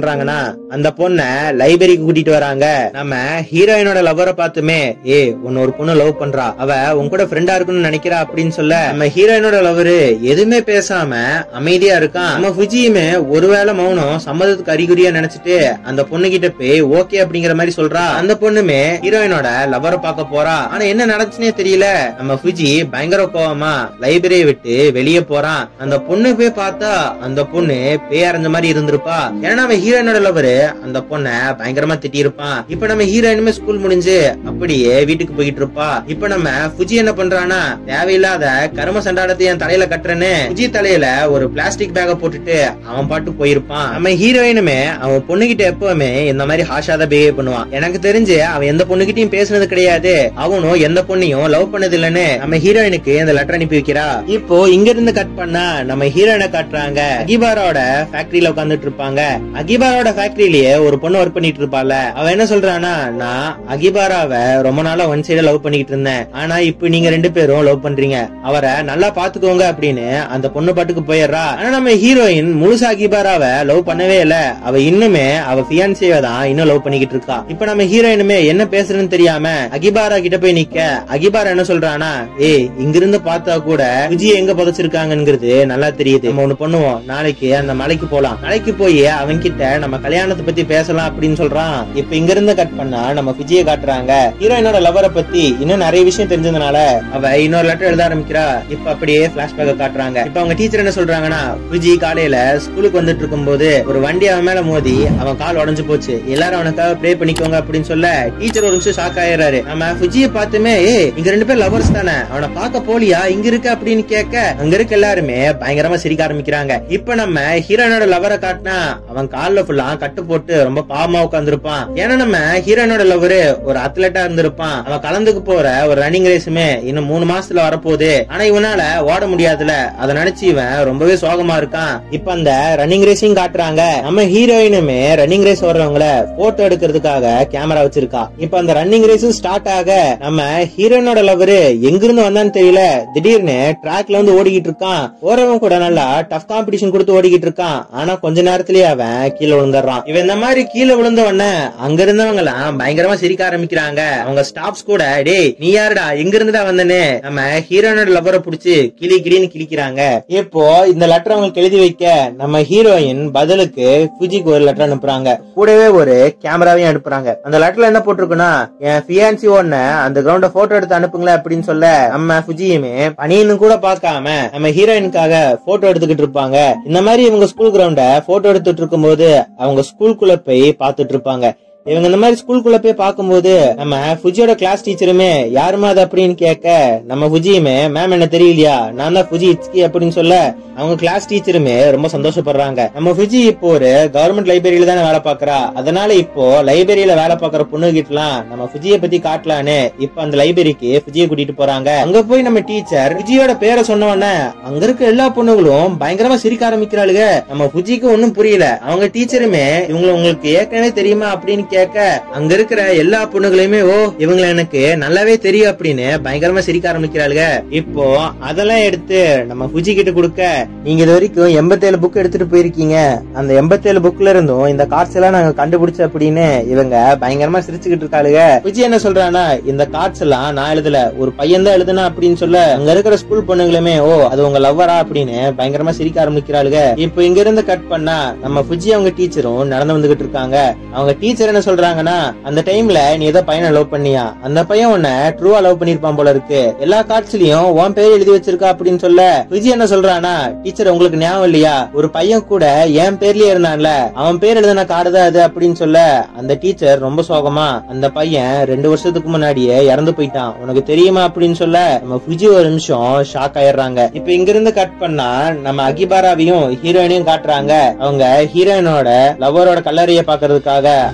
அந்த பொண்ண லைப்ரரிக்கு கூட்டிட்டு வராங்க நம்ம ஹீரோயினோட லவ்வரை பார்த்துமே ஏ உன்ன ஒரு பொண்ணு லவ் பண்றா அவ உன் கூட ஃப்ரெண்டா இருக்கணும்னு நினைக்கிறா அப்படின்னு சொல்ல நம்ம ஹீரோயினோட லவரு எதுவுமே பேசாம அமைதியா இருக்கான் நம்ம ஃபுஜியுமே ஒருவேளை மௌனம் சம்மதத்துக்கு அறிகுறியா நினைச்சிட்டு அந்த பொண்ணு கிட்ட போய் ஓகே அப்படிங்கிற மாதிரி சொல்றா அந்த பொண்ணுமே ஹீரோயினோட லவ்வரை பார்க்க போறா ஆனா என்ன நடந்துச்சுனே தெரியல நம்ம ஃபுஜி பயங்கர கோவமா லைப்ரரியை விட்டு வெளியே போறான் அந்த பொண்ணு போய் பார்த்தா அந்த பொண்ணு பேய் அரைஞ்ச மாதிரி இருந்திருப்பா ஏன்னா நம்ம ஹீரோயினோட லவரு அந்த பொண்ண பயங்கரமா திட்டி இருப்பான் இப்ப நம்ம ஹீரோயினுமே ஸ்கூல் முடிஞ்சு அப்படியே வீட்டுக்கு போயிட்டு இருப்பா இப்ப நம்ம ஃபுஜி என்ன பண்றானா தேவையில்லாத கரும சண்டாடத்தை என் தலையில கட்டுறேன்னு ஃபுஜி தலையில ஒரு பிளாஸ்டிக் பேக போட்டுட்டு அவன் பாட்டு போயிருப்பான் நம்ம ஹீரோயினுமே அவன் பொண்ணுகிட்ட எப்பவுமே இந்த மாதிரி ஹாஷாத பிஹேவ் பண்ணுவான் எனக்கு தெரிஞ்சு அவன் எந்த பொண்ணுகிட்டயும் பேசுனது கிடையாது அவனும் எந்த பொண்ணையும் லவ் பண்ணது இல்லன்னு நம்ம ஹீரோயினுக்கு இந்த லெட்டர் அனுப்பி வைக்கிறா இப்போ இங்க இருந்து கட் பண்ணா நம்ம ஹீரோயினை காட்டுறாங்க அகிபாரோட ஃபேக்டரியில உட்காந்துட்டு இருப்பாங்க அகிபாரோட ஃபேக்டரியிலேயே ஒரு பொண்ணு ஒர்க் பண்ணிட்டு இருப்பால அவ என்ன சொல்றானா நான் அகிபாராவை ரொம்ப நாளா ஒன் சைடா லவ் பண்ணிட்டு இருந்தேன் ஆனா இப்போ நீங்க ரெண்டு பேரும் லவ் பண்றீங்க அவரை நல்லா பாத்துக்கோங்க அப்படின்னு அந்த பொண்ணு பாட்டுக்கு போயிடுறா ஆனா நம்ம ஹீரோயின் முழுசா அகிபாராவை லவ் பண்ணவே இல்ல அவ இன்னுமே அவ பியான்சியவை தான் இன்னும் லவ் பண்ணிக்கிட்டு இருக்கா இப்ப நம்ம ஹீரோயினுமே என்ன பேசுறதுன்னு தெரியாம அகிபாரா கிட்ட போய் நிக்க அகிபாரா என்ன சொல்றானா ஏய் இங்கிருந்து பார்த்தா கூட விஜய் எங்க புதைச்சிருக்காங்கிறது நல்லா தெரியுது நம்ம ஒண்ணு பண்ணுவோம் நாளைக்கு அந்த மலைக்கு போலாம் மலைக்கு போய் அவன் கிட்ட நம்ம கல்யாணத்தை பத்தி பேசலாம் அப்படின்னு சொல்றான் இப்ப இங்க இருந்து கட் பண்ணா நம்ம விஜய காட்டுறாங்க ஹீரோயினோட லவரை பத்தி இன்னும் நிறைய விஷயம் தெரிஞ்சதுனால அவ இன்னொரு லெட்டர் எழுத ஆரம்பிக்கிறா இப்ப அப்படியே பிளாஷ்பேக்க காட்டுறாங்க இப்ப அவங்க டீச்சர் என்ன சொல்றாங்கன்னா விஜய் காலையில ஸ்கூலுக்கு வந்துட்டு இருக்கும்போது ஒரு வண்டி அவன் மேல மோதி அவன் கால் உடைஞ்சு போச்சு எல்லாரும் அவனுக்காக ப்ரே பண்ணிக்கோங்க அப்படின்னு சொல்ல டீச்சர் ஒரு நிமிஷம் ஷாக் ஆயிடுறாரு நம்ம விஜய பார்த்துமே ஏ இங்க ரெண்டு பேர் லவர்ஸ் தானே அவனை பார்க்க போலியா இங்க இருக்க அப்படின்னு கேட்க அங்க இருக்க எல்லாருமே பயங்கரமா சிரிக்க ஆரம்பிக்கிறாங்க இப்ப நம்ம ஹீரோனோட லவரை காட்டினா அவன் கால்ல ஃபுல்லா கட்டு போட்டு ரொம்ப பாவமா உட்காந்துருப்பான் ஏன்னா நம்ம ஹீரோனோட லவரு ஒரு அத்லெட்டா இருந்திருப்பான் அவன் கலந்துக்கு போற ஒரு ரன்னிங் ரேஸுமே இன்னும் மூணு மாசத்துல வரப்போகுது ஆனா இவனால ஓட முடியாதுல அதை நினைச்சு இவன் ரொம்பவே சோகமா இருக்கான் இப்ப அந்த ரன்னிங் ரேஸையும் காட்டுறாங்க நம்ம ஹீரோயினுமே ரன்னிங் ரேஸ் வர்றவங்கள போட்டோ எடுக்கிறதுக்காக கேமரா வச்சிருக்கா இப்ப அந்த ரன்னிங் ரேஸும் ஸ்டார்ட் ஆக நம்ம ஹீரோயினோட லவரு எங்கிருந்து வந்தான்னு தெரியல திடீர்னு ட்ராக்ல வந்து ஓடிக்கிட்டு இருக்கான் ஓரவன் கூட நல்லா டஃப் காம்படிஷன் கொடுத்து ஓடிக்கிட்டு இருக்கான் ஆனா கொஞ்ச நேரத்திலேயே அவன் கீழே விழுந்துடுறான் இவன் இந்த மாதிரி கீழே விழுந்த உடனே அங்க இருந்தவங்க எல்லாம் பயங்கரமா சிரிக்க ஆரம்பிக்கிறாங்க அவங்க ஸ்டாப்ஸ் கூட டேய் நீ யாருடா எங்க இருந்துடா வந்தனே நம்ம ஹீரோயினோட லவரை புடிச்சு கிளி கிளின்னு கிளிக்கிறாங்க இப்போ இந்த லெட்டர் அவங்களுக்கு எழுதி வைக்க நம்ம ஹீரோயின் பதிலுக்கு ஃபுஜிக்கு ஒரு லெட்டர் அனுப்புறாங்க கூடவே ஒரு கேமராவையும் அனுப்புறாங்க அந்த லெட்டர்ல என்ன போட்டிருக்குன்னா என் ஃபியான்சி ஒன்ன அந்த கிரவுண்ட போட்டோ எடுத்து அனுப்புங்களேன் அப்படின்னு சொல்ல நம்ம ஃபுஜியுமே பனின்னு கூட பார்க்காம நம்ம ஹீரோயினுக்காக போட்டோ எடுத்துக்கிட்டு இருப்பாங்க இந்த மாதிரி இவங்க ஸ்கூல் கிரவுண்ட போட்டோ எடுத்துட்டு இருக்கும்போது அவங்க ஸ்கூலுக்குள்ள போய் பார்த்துட்டு இருப்பாங்க இவங்க இந்த மாதிரி ஸ்கூலுக்குள்ள போய் பார்க்கும்போது நம்ம ஃபுஜியோட கிளாஸ் டீச்சருமே யாருமா அது அப்படின்னு கேட்க நம்ம ஃபுஜியுமே மேம் என்ன தெரியலையா நான் தான் ஃபுஜி இட்ஸ்கி அப்படின்னு சொல்ல அவங்க கிளாஸ் டீச்சருமே ரொம்ப சந்தோஷப்படுறாங்க நம்ம ஃபுஜி இப்போ ஒரு கவர்மெண்ட் லைப்ரரியில தானே வேலை பாக்குறா அதனால இப்போ லைப்ரரியில வேலை பாக்குற பொண்ணு கிட்டலாம் நம்ம ஃபுஜியை பத்தி காட்டலான்னு இப்ப அந்த லைப்ரரிக்கு ஃபுஜியை கூட்டிட்டு போறாங்க அங்க போய் நம்ம டீச்சர் ஃபுஜியோட பேரை சொன்ன உடனே அங்க இருக்க எல்லா பொண்ணுகளும் பயங்கரமா சிரிக்க ஆரம்பிக்கிறாளுங்க நம்ம ஃபுஜிக்கு ஒன்னும் புரியல அவங்க டீச்சருமே இவங்க உங்களுக்கு ஏற்கனவே தெரியுமா அப்படின்னு கேட்க அங்க இருக்கிற எல்லா பொண்ணுகளையுமே ஓ இவங்களை எனக்கு நல்லாவே தெரியும் அப்படின்னு பயங்கரமா சிரிக்க ஆரம்பிக்கிறாளுங்க இப்போ அதெல்லாம் எடுத்து நம்ம ஃபுஜி கிட்ட கொடுக்க நீங்க இது வரைக்கும் எண்பத்தேழு புக் எடுத்துட்டு போயிருக்கீங்க அந்த எண்பத்தேழு புக்ல இருந்தும் இந்த கார்ட்ஸ் எல்லாம் நாங்க கண்டுபிடிச்ச அப்படின்னு இவங்க பயங்கரமா சிரிச்சுக்கிட்டு இருக்காளுங்க விஜய் என்ன சொல்றானா இந்த கார்ட்ஸ் எல்லாம் நான் எழுதல ஒரு பையன் தான் எழுதுனா அப்படின்னு சொல்ல அங்க இருக்கிற ஸ்கூல் பொண்ணுங்களுமே ஓ அது உங்க லவ்வரா அப்படின்னு பயங்கரமா சிரிக்க ஆரம்பிக்கிறாளுங்க இப்போ இங்க இருந்து கட் பண்ணா நம்ம ஃபுஜி அவங்க டீச்சரும் நடந்து வந்துகிட்டு இருக்காங்க அவங்க டீச்சர் என்ன சொல்றாங்கன்னா அந்த டைம்ல நீ ஏதோ பையனை லவ் பண்ணியா அந்த பையன் உன்னை ட்ரூவா லவ் பண்ணிருப்பான் போல இருக்கு எல்லா கார்ட்ஸ்லயும் உன் பேர் எழுதி வச்சிருக்கா அப்படின்னு சொல்ல விஜய் என்ன சொல்றானா டீச்சர் உங்களுக்கு ஞாபகம் இல்லையா ஒரு பையன் கூட என் பேர்லயே இருந்தான்ல அவன் பேர் எழுதின கார்டு தான் அது அப்படின்னு சொல்ல அந்த டீச்சர் ரொம்ப சோகமா அந்த பையன் ரெண்டு வருஷத்துக்கு முன்னாடியே இறந்து போயிட்டான் உனக்கு தெரியுமா அப்படின்னு சொல்ல நம்ம விஜய் ஒரு நிமிஷம் ஷாக் ஆயிடுறாங்க இப்ப இங்க இருந்து கட் பண்ணா நம்ம அகிபாராவையும் ஹீரோயினையும் காட்டுறாங்க அவங்க ஹீரோயினோட லவ்வரோட கல்லறைய பாக்குறதுக்காக அந்த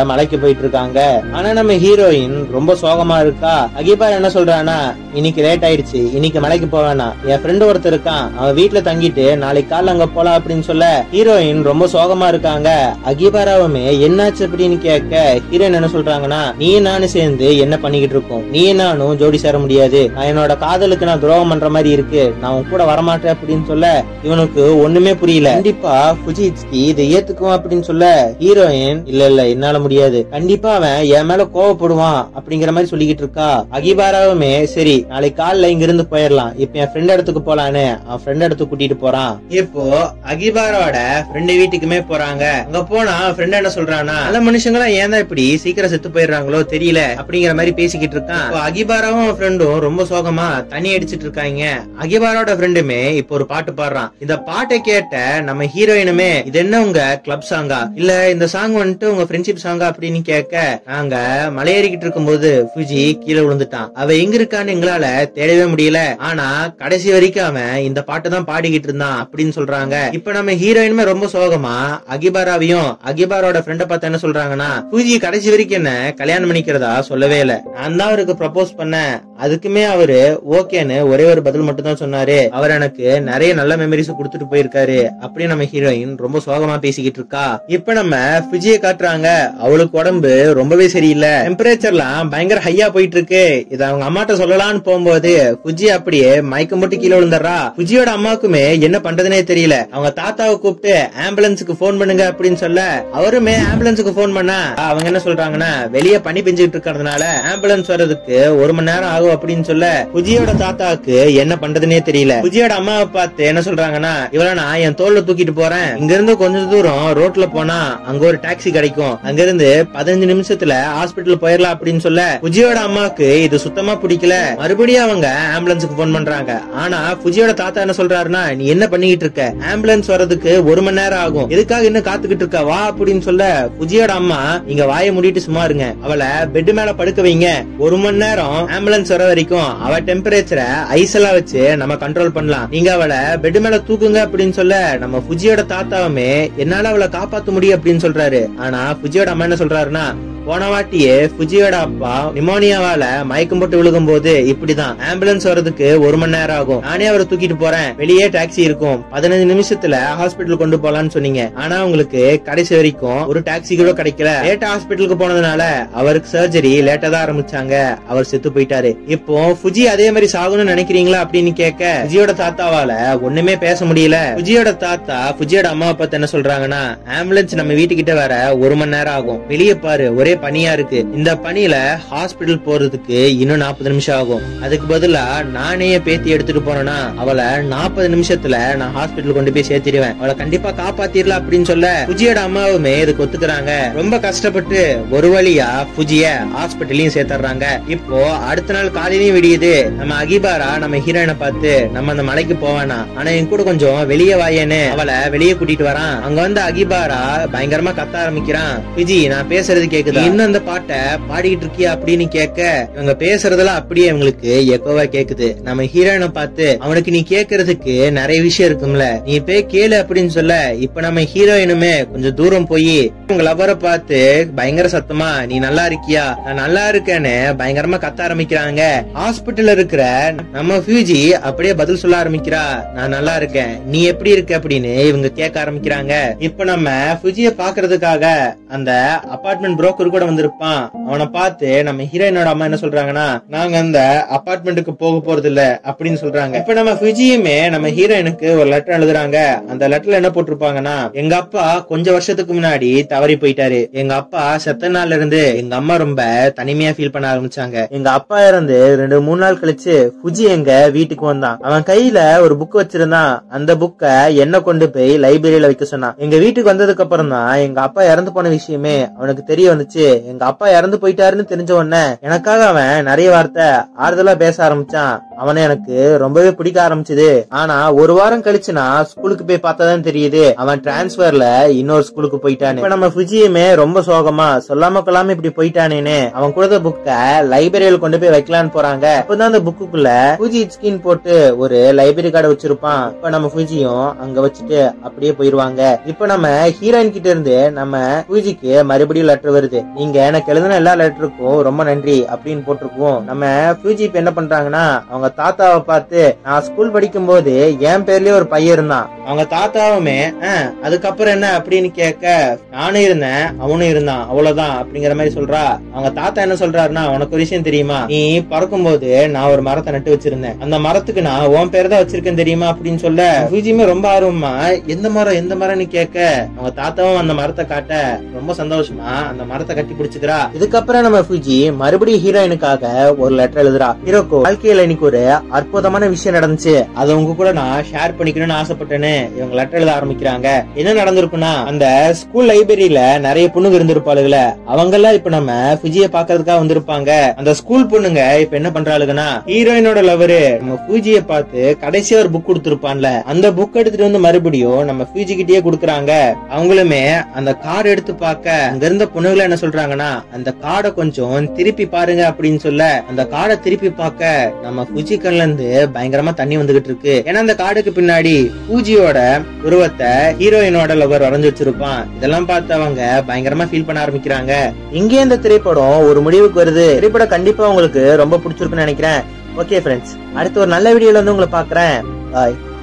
மலைக்கு போயிட்டு இருக்காங்க ஆனா நம்ம ஹீரோயின் ரொம்ப சோகமா இருக்கா அகிபார் என்ன சொல்றானா இன்னைக்கு லேட் ஆயிடுச்சு இன்னைக்கு மலைக்கு போவேனா என் ஃப்ரெண்டு ஒருத்தர் இருக்கான் அவன் வீட்டுல தங்கிட்டு நாளைக்கு காலைல அங்க போலாம் அப்படின்னு சொல்ல ஹீரோயின் ரொம்ப சோகமா இருக்காங்க அகிபாராவுமே என்னாச்சு அப்படின்னு கேட்க ஹீரோயின் என்ன சொல்றாங்கன்னா நீ நானும் சேர்ந்து என்ன பண்ணிக்கிட்டு இருக்கோம் நீ நானும் ஜோடி சேர முடியாது நான் என்னோட காதலுக்கு நான் துரோகம் பண்ற மாதிரி இருக்கு நான் உன் கூட வரமாட்டேன் அப்படின்னு சொல்ல இவனுக்கு ஒண்ணுமே புரியல கண்டிப்பா புஜித்ஸ்கி இதை ஏத்துக்குவான் அப்படின்னு சொல்ல ஹீரோயின் இல்ல இல்ல என்னால முடியாது கண்டிப்பா அவன் என் மேல கோவப்படுவான் அப்படிங்கிற மாதிரி சொல்லிக்கிட்டு இருக்கா அகிபாராவுமே சரி நாளைக்கு காலைல இங்க இருந்து போயிடலாம் இப்ப என் ஃப்ரெண்ட் இடத்துக்கு போலான்னு அவன் ஃப்ரெண்ட் இடத்துக்கு கூட்டிட்டு போறான் இப்போ அகிபாரோட ஃப்ரெண்டு வீட்டுக்குமே போறாங்க அங்க போனா ஃப்ரெண்ட் என்ன சொல்றானா நல்ல மனுஷங்களா ஏன் தான் இப்படி சீக்கிரம் செத்து போயிடுறாங்களோ தெரியல அப்படிங்கிற மாதிரி பேசிக்கிட்டு இருக்கான் இப்போ அகிபாராவும் ஃப்ரெண்டும் ரொம்ப சோகமா தண்ணி அடிச்சிட்டு இருக்காங்க அகிபாரோட ஃப்ரெண்டுமே இப்போ ஒரு பாட்டு பாடுறான் இந்த பாட்டை கேட்ட நம்ம ஹீரோயினுமே இது என்ன உங்க கிளப் சாங்கா இல்ல இந்த சாங் வந்துட்டு உங்க ஃப்ரெண்ட்ஷிப் சாங்கா அப்படின்னு கேட்க நாங்க மலையேறிக்கிட்டு இருக்கும்போது ஃபுஜி கீழே விழுந்துட்டான் அவ எங்க இருக்கான்னு எங்களால தேடவே முடியல ஆனா கடைசி வரைக்கும் அவன் இந்த பாட்டு தான் பாடிக்கிட்டு இருந்தான் அப்படின்னு சொல்றாங்க இப்ப நம்ம ஹீரோயினுமே ரொம்ப சோகமா அகிபாராவையும் அகிபாரோட ஃப்ரெண்ட பார்த்து என்ன சொல்றாங்கன்னா பூஜி கடைசி வரைக்கும் என்ன கல்யாணம் பண்ணிக்கிறதா சொல்லவே இல்ல நான் தான் அவருக்கு ப்ரப்போஸ் பண்ணேன் அதுக்குமே அவரு ஓகேன்னு ஒரே ஒரு பதில் மட்டும் தான் சொன்னாரு அவர் எனக்கு நிறைய நல்ல மெமரிஸ் கொடுத்துட்டு போயிருக்காரு அப்படியே நம்ம ஹீரோயின் ரொம்ப சோகமா பேசிக்கிட்டு இருக்கா இப்ப நம்ம ஃபிஜிய காட்டுறாங்க அவளுக்கு உடம்பு ரொம்பவே சரியில்லை டெம்பரேச்சர்லாம் பயங்கர ஹையா போயிட்டு இருக்கு இத அவங்க அம்மாட்ட சொல்லலாம்னு போகும்போது புஜி அப்படியே மயக்கம் போட்டு கீழே விழுந்துடுறா புஜியோட அம்மாவுக்குமே என்ன பண்றதுனே தெரியல அவங்க தாத்தாவை கூப்பிட்டு ஆம்புலன்ஸுக்கு போன் பண்ணுங்க அப்படின்னு சொல்ல அவருமே ஆம்புலன்ஸுக்கு போன் பண்ணா அவங்க என்ன சொல்றாங்கன்னா வெளியே பனி பெஞ்சுட்டு இருக்கிறதுனால ஆம்புலன்ஸ் வர்றதுக்கு ஒரு மணி நேரம் ஆகும் அப்படின்னு சொல்ல புஜியோட தாத்தாவுக்கு என்ன பண்றதுனே தெரியல புஜியோட அம்மாவை பார்த்து என்ன சொல்றாங்கன்னா இவள நான் என் தோல்ல தூக்கிட்டு போறேன் இங்க இருந்து கொஞ்ச தூரம் ரோட்ல போனா அங்க ஒரு டாக்ஸி கிடைக்கும் அங்க இருந்து பதினஞ்சு நிமிஷத்துல ஹாஸ்பிட்டல் போயிடலாம் அப்படின்னு சொல்ல புஜியோட அம்மாக்கு இது சுத்தமா பிடிக்கல மறுபடியும் அவங்க ஆம்புலன்ஸுக்கு போன் பண்றாங்க ஆனா புஜியோட தாத்தா என்ன சொல்றாருன்னா நீ என்ன பண்ணிக்கிட்டு இருக்க ஆம்புலன்ஸ் வர்றதுக்கு ஒரு மணி நேரம் ஆகும் எதுக்காக இன்னும் காத்துக்கிட்டு இருக்க வா அப்படின்னு சொல்ல புஜியோட அம்மா நீங்க வாயை மூடிட்டு சும்மா இருங்க அவளை பெட் மேல படுக்க வைங்க ஒரு மணி நேரம் ஆம்புலன்ஸ் வர வரைக்கும் அவ டெம்பரேச்சரை ஐஸ் எல்லாம் வச்சு நம்ம கண்ட்ரோல் பண்ணலாம் நீங்க அவளை பெட் மேல தூக்குங்க அப்படின்னு சொல்ல நம்ம புஜியோட தாத்தாவுமே என்னால அவளை காப்பாத்த முடியும் அப்படின்னு சொல்றாரு ஆனா புஜியோட அம்மா என்ன சொல்றாருன்னா போன வாட்டியே புஜியோட அப்பா நிமோனியாவால மயக்கம் போட்டு விழுகும் போது இப்படிதான் ஆம்புலன்ஸ் வர்றதுக்கு ஒரு மணி நேரம் ஆகும் நானே அவரை தூக்கிட்டு போறேன் வெளியே டாக்ஸி இருக்கும் பதினஞ்சு நிமிஷத்துல ஹாஸ்பிட்டல் கொண்டு போலாம்னு சொன்னீங்க ஆனா உங்களுக்கு கடைசி வரைக்கும் ஒரு டாக்ஸி கூட கிடைக்கல லேட்டா ஹாஸ்பிட்டலுக்கு போனதுனால அவருக்கு சர்ஜரி லேட்டா தான் ஆரம்பிச்சாங்க அவர் செத்து போயிட்டாரு இப்போ புஜி அதே மாதிரி சாகணும்னு நினைக்கிறீங்களா அப்படின்னு கேட்க புஜியோட தாத்தாவால ஒண்ணுமே பேச முடியல புஜியோட தாத்தா புஜியோட அம்மாவை பார்த்து என்ன சொல்றாங்கன்னா ஆம்புலன்ஸ் நம்ம வீட்டுக்கிட்ட வர ஒரு மணி நேரம் ஆகும் வெளியே பாரு ஒரே பனியா இருக்கு இந்த பனியில ஹாஸ்பிட்டல் போறதுக்கு இன்னும் நாற்பது நிமிஷம் ஆகும் அதுக்கு பதிலா நானே என் பேத்தி எடுத்துட்டு போனேன்னா அவளை நாற்பது நிமிஷத்துல நான் ஹாஸ்பிட்டல் கொண்டு போய் சேர்த்திடுவேன் அவளை கண்டிப்பா காப்பாத்திரலாம் அப்படின்னு சொல்ல புஜியோட அம்மாவுமே இதுக்கு ஒத்துக்கிறாங்க ரொம்ப கஷ்டப்பட்டு ஒரு வழியா புஜிய ஹாஸ்பிட்டலையும் சேர்த்துறாங்க இப்போ அடுத்த நாள் காலையிலயும் விடியுது நம்ம அகிபாரா நம்ம ஹீரோயினை பார்த்து நம்ம அந்த மலைக்கு போவானா ஆனா என் கூட கொஞ்சம் வெளியே வாயேன்னு அவளை வெளியே கூட்டிட்டு வரான் அங்க வந்து அகிபாரா பயங்கரமா கத்த ஆரம்பிக்கிறான் விஜி நான் பேசுறது கேக்குதா இன்னும் அந்த பாட்டை பாடிக்கிட்டு இருக்கியா அப்படின்னு கேட்க இவங்க பேசுறதெல்லாம் அப்படியே இவங்களுக்கு எக்கோவா கேக்குது நம்ம ஹீரோயினை பார்த்து அவனுக்கு நீ கேக்குறதுக்கு நிறைய விஷயம் இருக்கும்ல நீ போய் கேளு அப்படின்னு சொல்ல இப்ப நம்ம ஹீரோயினுமே கொஞ்சம் தூரம் போய் உங்க லவரை பார்த்து பயங்கர சத்தமா நீ நல்லா இருக்கியா நான் நல்லா இருக்கேன்னு பயங்கரமா கத்த ஆரம்பிக்கிறாங்க ஹாஸ்பிட்டல்ல இருக்கிற நம்ம ஃபியூஜி அப்படியே பதில் சொல்ல ஆரம்பிக்கிறா நான் நல்லா இருக்கேன் நீ எப்படி இருக்க அப்படின்னு இவங்க கேட்க ஆரம்பிக்கிறாங்க இப்ப நம்ம ஃபியூஜிய பாக்குறதுக்காக அந்த அபார்ட்மெண்ட் புரோக்கர் கூட வந்திருப்பான் அவனை பார்த்து நம்ம ஹீரோயினோட அம்மா என்ன சொல்றாங்கன்னா நாங்க அந்த அபார்ட்மெண்ட்டுக்கு போக போறது இல்ல அப்படின்னு சொல்றாங்க இப்ப நம்ம ஃபியூஜியுமே நம்ம ஹீரோயினுக்கு ஒரு லெட்டர் எழுதுறாங்க அந்த லெட்டர்ல என்ன போட்டிருப்பாங்கன்னா எங்க அப்பா கொஞ்ச வருஷத்துக்கு முன்னாடி தவறி போயிட்டாரு எங்க அப்பா செத்த நாள்ல இருந்து எங்க அம்மா ரொம்ப தனிமையா ஃபீல் பண்ண ஆரம்பிச்சாங்க எங்க அப்பா இறந்து ரெண்டு மூணு நாள் கழிச்சு புஜி எங்க வீட்டுக்கு வந்தான் அவன் கையில ஒரு புக் வச்சிருந்தான் அந்த புக்கை என்ன கொண்டு போய் லைப்ரரியில வைக்க சொன்னான் எங்க வீட்டுக்கு வந்ததுக்கு அப்புறம் தான் எங்க அப்பா இறந்து போன விஷயமே அவனுக்கு தெரிய வந்துச்சு எங்க அப்பா இறந்து போயிட்டாருன்னு தெரிஞ்ச உடனே எனக்காக அவன் நிறைய வார்த்தை ஆறுதலா பேச ஆரம்பிச்சான் அவனை எனக்கு ரொம்பவே பிடிக்க ஆரம்பிச்சது ஆனா ஒரு வாரம் கழிச்சு நான் ஸ்கூலுக்கு போய் பார்த்தாதான் தெரியுது அவன் டிரான்ஸ்பர்ல இன்னொரு ஸ்கூலுக்கு போயிட்டானு இப்ப நம்ம ஃபிஜியுமே ரொம்ப சோகமா சொல்லாம கொள்ளாம இப்படி போயிட்டானேன்னு அவன் கொடுத்த புக்க லைப்ரரியில கொண்டு போய் வைக்கலான்னு போறாங்க அப்பதான் அந்த புக்குக்குள்ள பூஜி ஸ்கின் போட்டு ஒரு லைப்ரரி கார்டை வச்சிருப்பான் இப்ப நம்ம பூஜியும் அங்க வச்சுட்டு அப்படியே போயிருவாங்க இப்ப நம்ம ஹீரோயின் கிட்ட இருந்து நம்ம பூஜிக்கு மறுபடியும் லெட்டர் வருது நீங்க எனக்கு எழுதின எல்லா லெட்டருக்கும் ரொம்ப நன்றி அப்படின்னு போட்டிருக்கோம் நம்ம பூஜி இப்ப என்ன பண்றாங்கன்னா அவங்க தாத்தாவை பார்த்து நான் ஸ்கூல் படிக்கும் போது என் பேர்லயே ஒரு பையன் இருந்தான் அவங்க தாத்தாவுமே "அஹ், அதுக்கப்புறம் என்ன அப்படின்னு கேட்க நானும் இருந்தேன் அவனும் இருந்தான் அவ்வளவுதான் அப்படிங்கிற மாதிரி சொல்றா அவங்க தாத்தா என்ன சொல்றாருன்னா உனக்கு ஒரு விஷயம் தெரியுமா நீ பறக்கும் போது நான் ஒரு மரத்தை நட்டு வச்சிருந்தேன் அந்த மரத்துக்கு நான் உன் பேர் தான் வச்சிருக்கேன் தெரியுமா அப்படின்னு சொல்ல பூஜியுமே ரொம்ப ஆர்வமா எந்த மரம் எந்த மரம்னு கேட்க அவங்க தாத்தாவும் அந்த மரத்தை காட்ட ரொம்ப சந்தோஷமா அந்த மரத்தை கட்டி பிடிச்சுக்கிறா இதுக்கப்புறம் நம்ம பூஜி மறுபடியும் ஹீரோயினுக்காக ஒரு லெட்டர் எழுதுறா ஹீரோக்கு வாழ்க்கையில இன்னைக்கு ஒரு அற்புதமான விஷயம் நடந்துச்சு அதை உங்க கூட நான் ஷேர் பண்ணிக்கணும்னு ஆசைப்பட்டேன்னு இவங்க லெட்டர் எழுத ஆரம்பிக்கிறாங்க என்ன நடந்திருக்குன்னா அந்த ஸ்கூல் லைப்ரரியில நிறைய பொண்ணுங்க இருந்திருப்பாளுங்கள அவங்க எல்லாம் இப்ப நம்ம ஃபிஜிய பாக்குறதுக்காக வந்திருப்பாங்க அந்த ஸ்கூல் பொண்ணுங்க இப்ப என்ன பண்றாளுங்கன்னா ஹீரோயினோட லவரு நம்ம பூஜிய பார்த்து கடைசியா ஒரு புக் கொடுத்திருப்பான்ல அந்த புக் எடுத்துட்டு வந்து மறுபடியும் நம்ம பூஜி கிட்டயே கொடுக்குறாங்க அவங்களுமே அந்த கார்டு எடுத்து பார்க்க அங்க இருந்த பொண்ணுகளை என்ன சொல்றாங்கன்னா அந்த கார்டை கொஞ்சம் திருப்பி பாருங்க அப்படின்னு சொல்ல அந்த கார்டை திருப்பி பார்க்க நம்ம பூஜி கண்ல இருந்து பயங்கரமா தண்ணி வந்துகிட்டு இருக்கு ஏன்னா அந்த கார்டுக்கு பின்னாடி பூஜியோட உருவத்தை ஹீரோயினோட லவர் வரைஞ்சு வச்சிருப்பான் இதெல்லாம் பார்த்து அவங்க பயங்கரமா ஃபீல் பண்ண ஆரம்பிக்கிறாங்க இங்கே இந்த திரைப்படம் ஒரு முடிவுக்கு வருது திரைப்படம் கண்டிப்பா உங்களுக்கு ரொம்ப பிடிச்சிருக்குன்னு நினைக்கிறேன் ஓகே ஃப்ரெண்ட்ஸ் அடுத்து ஒரு நல்ல வீடியோல வந்து உங்களை பாக்குறேன் பாய்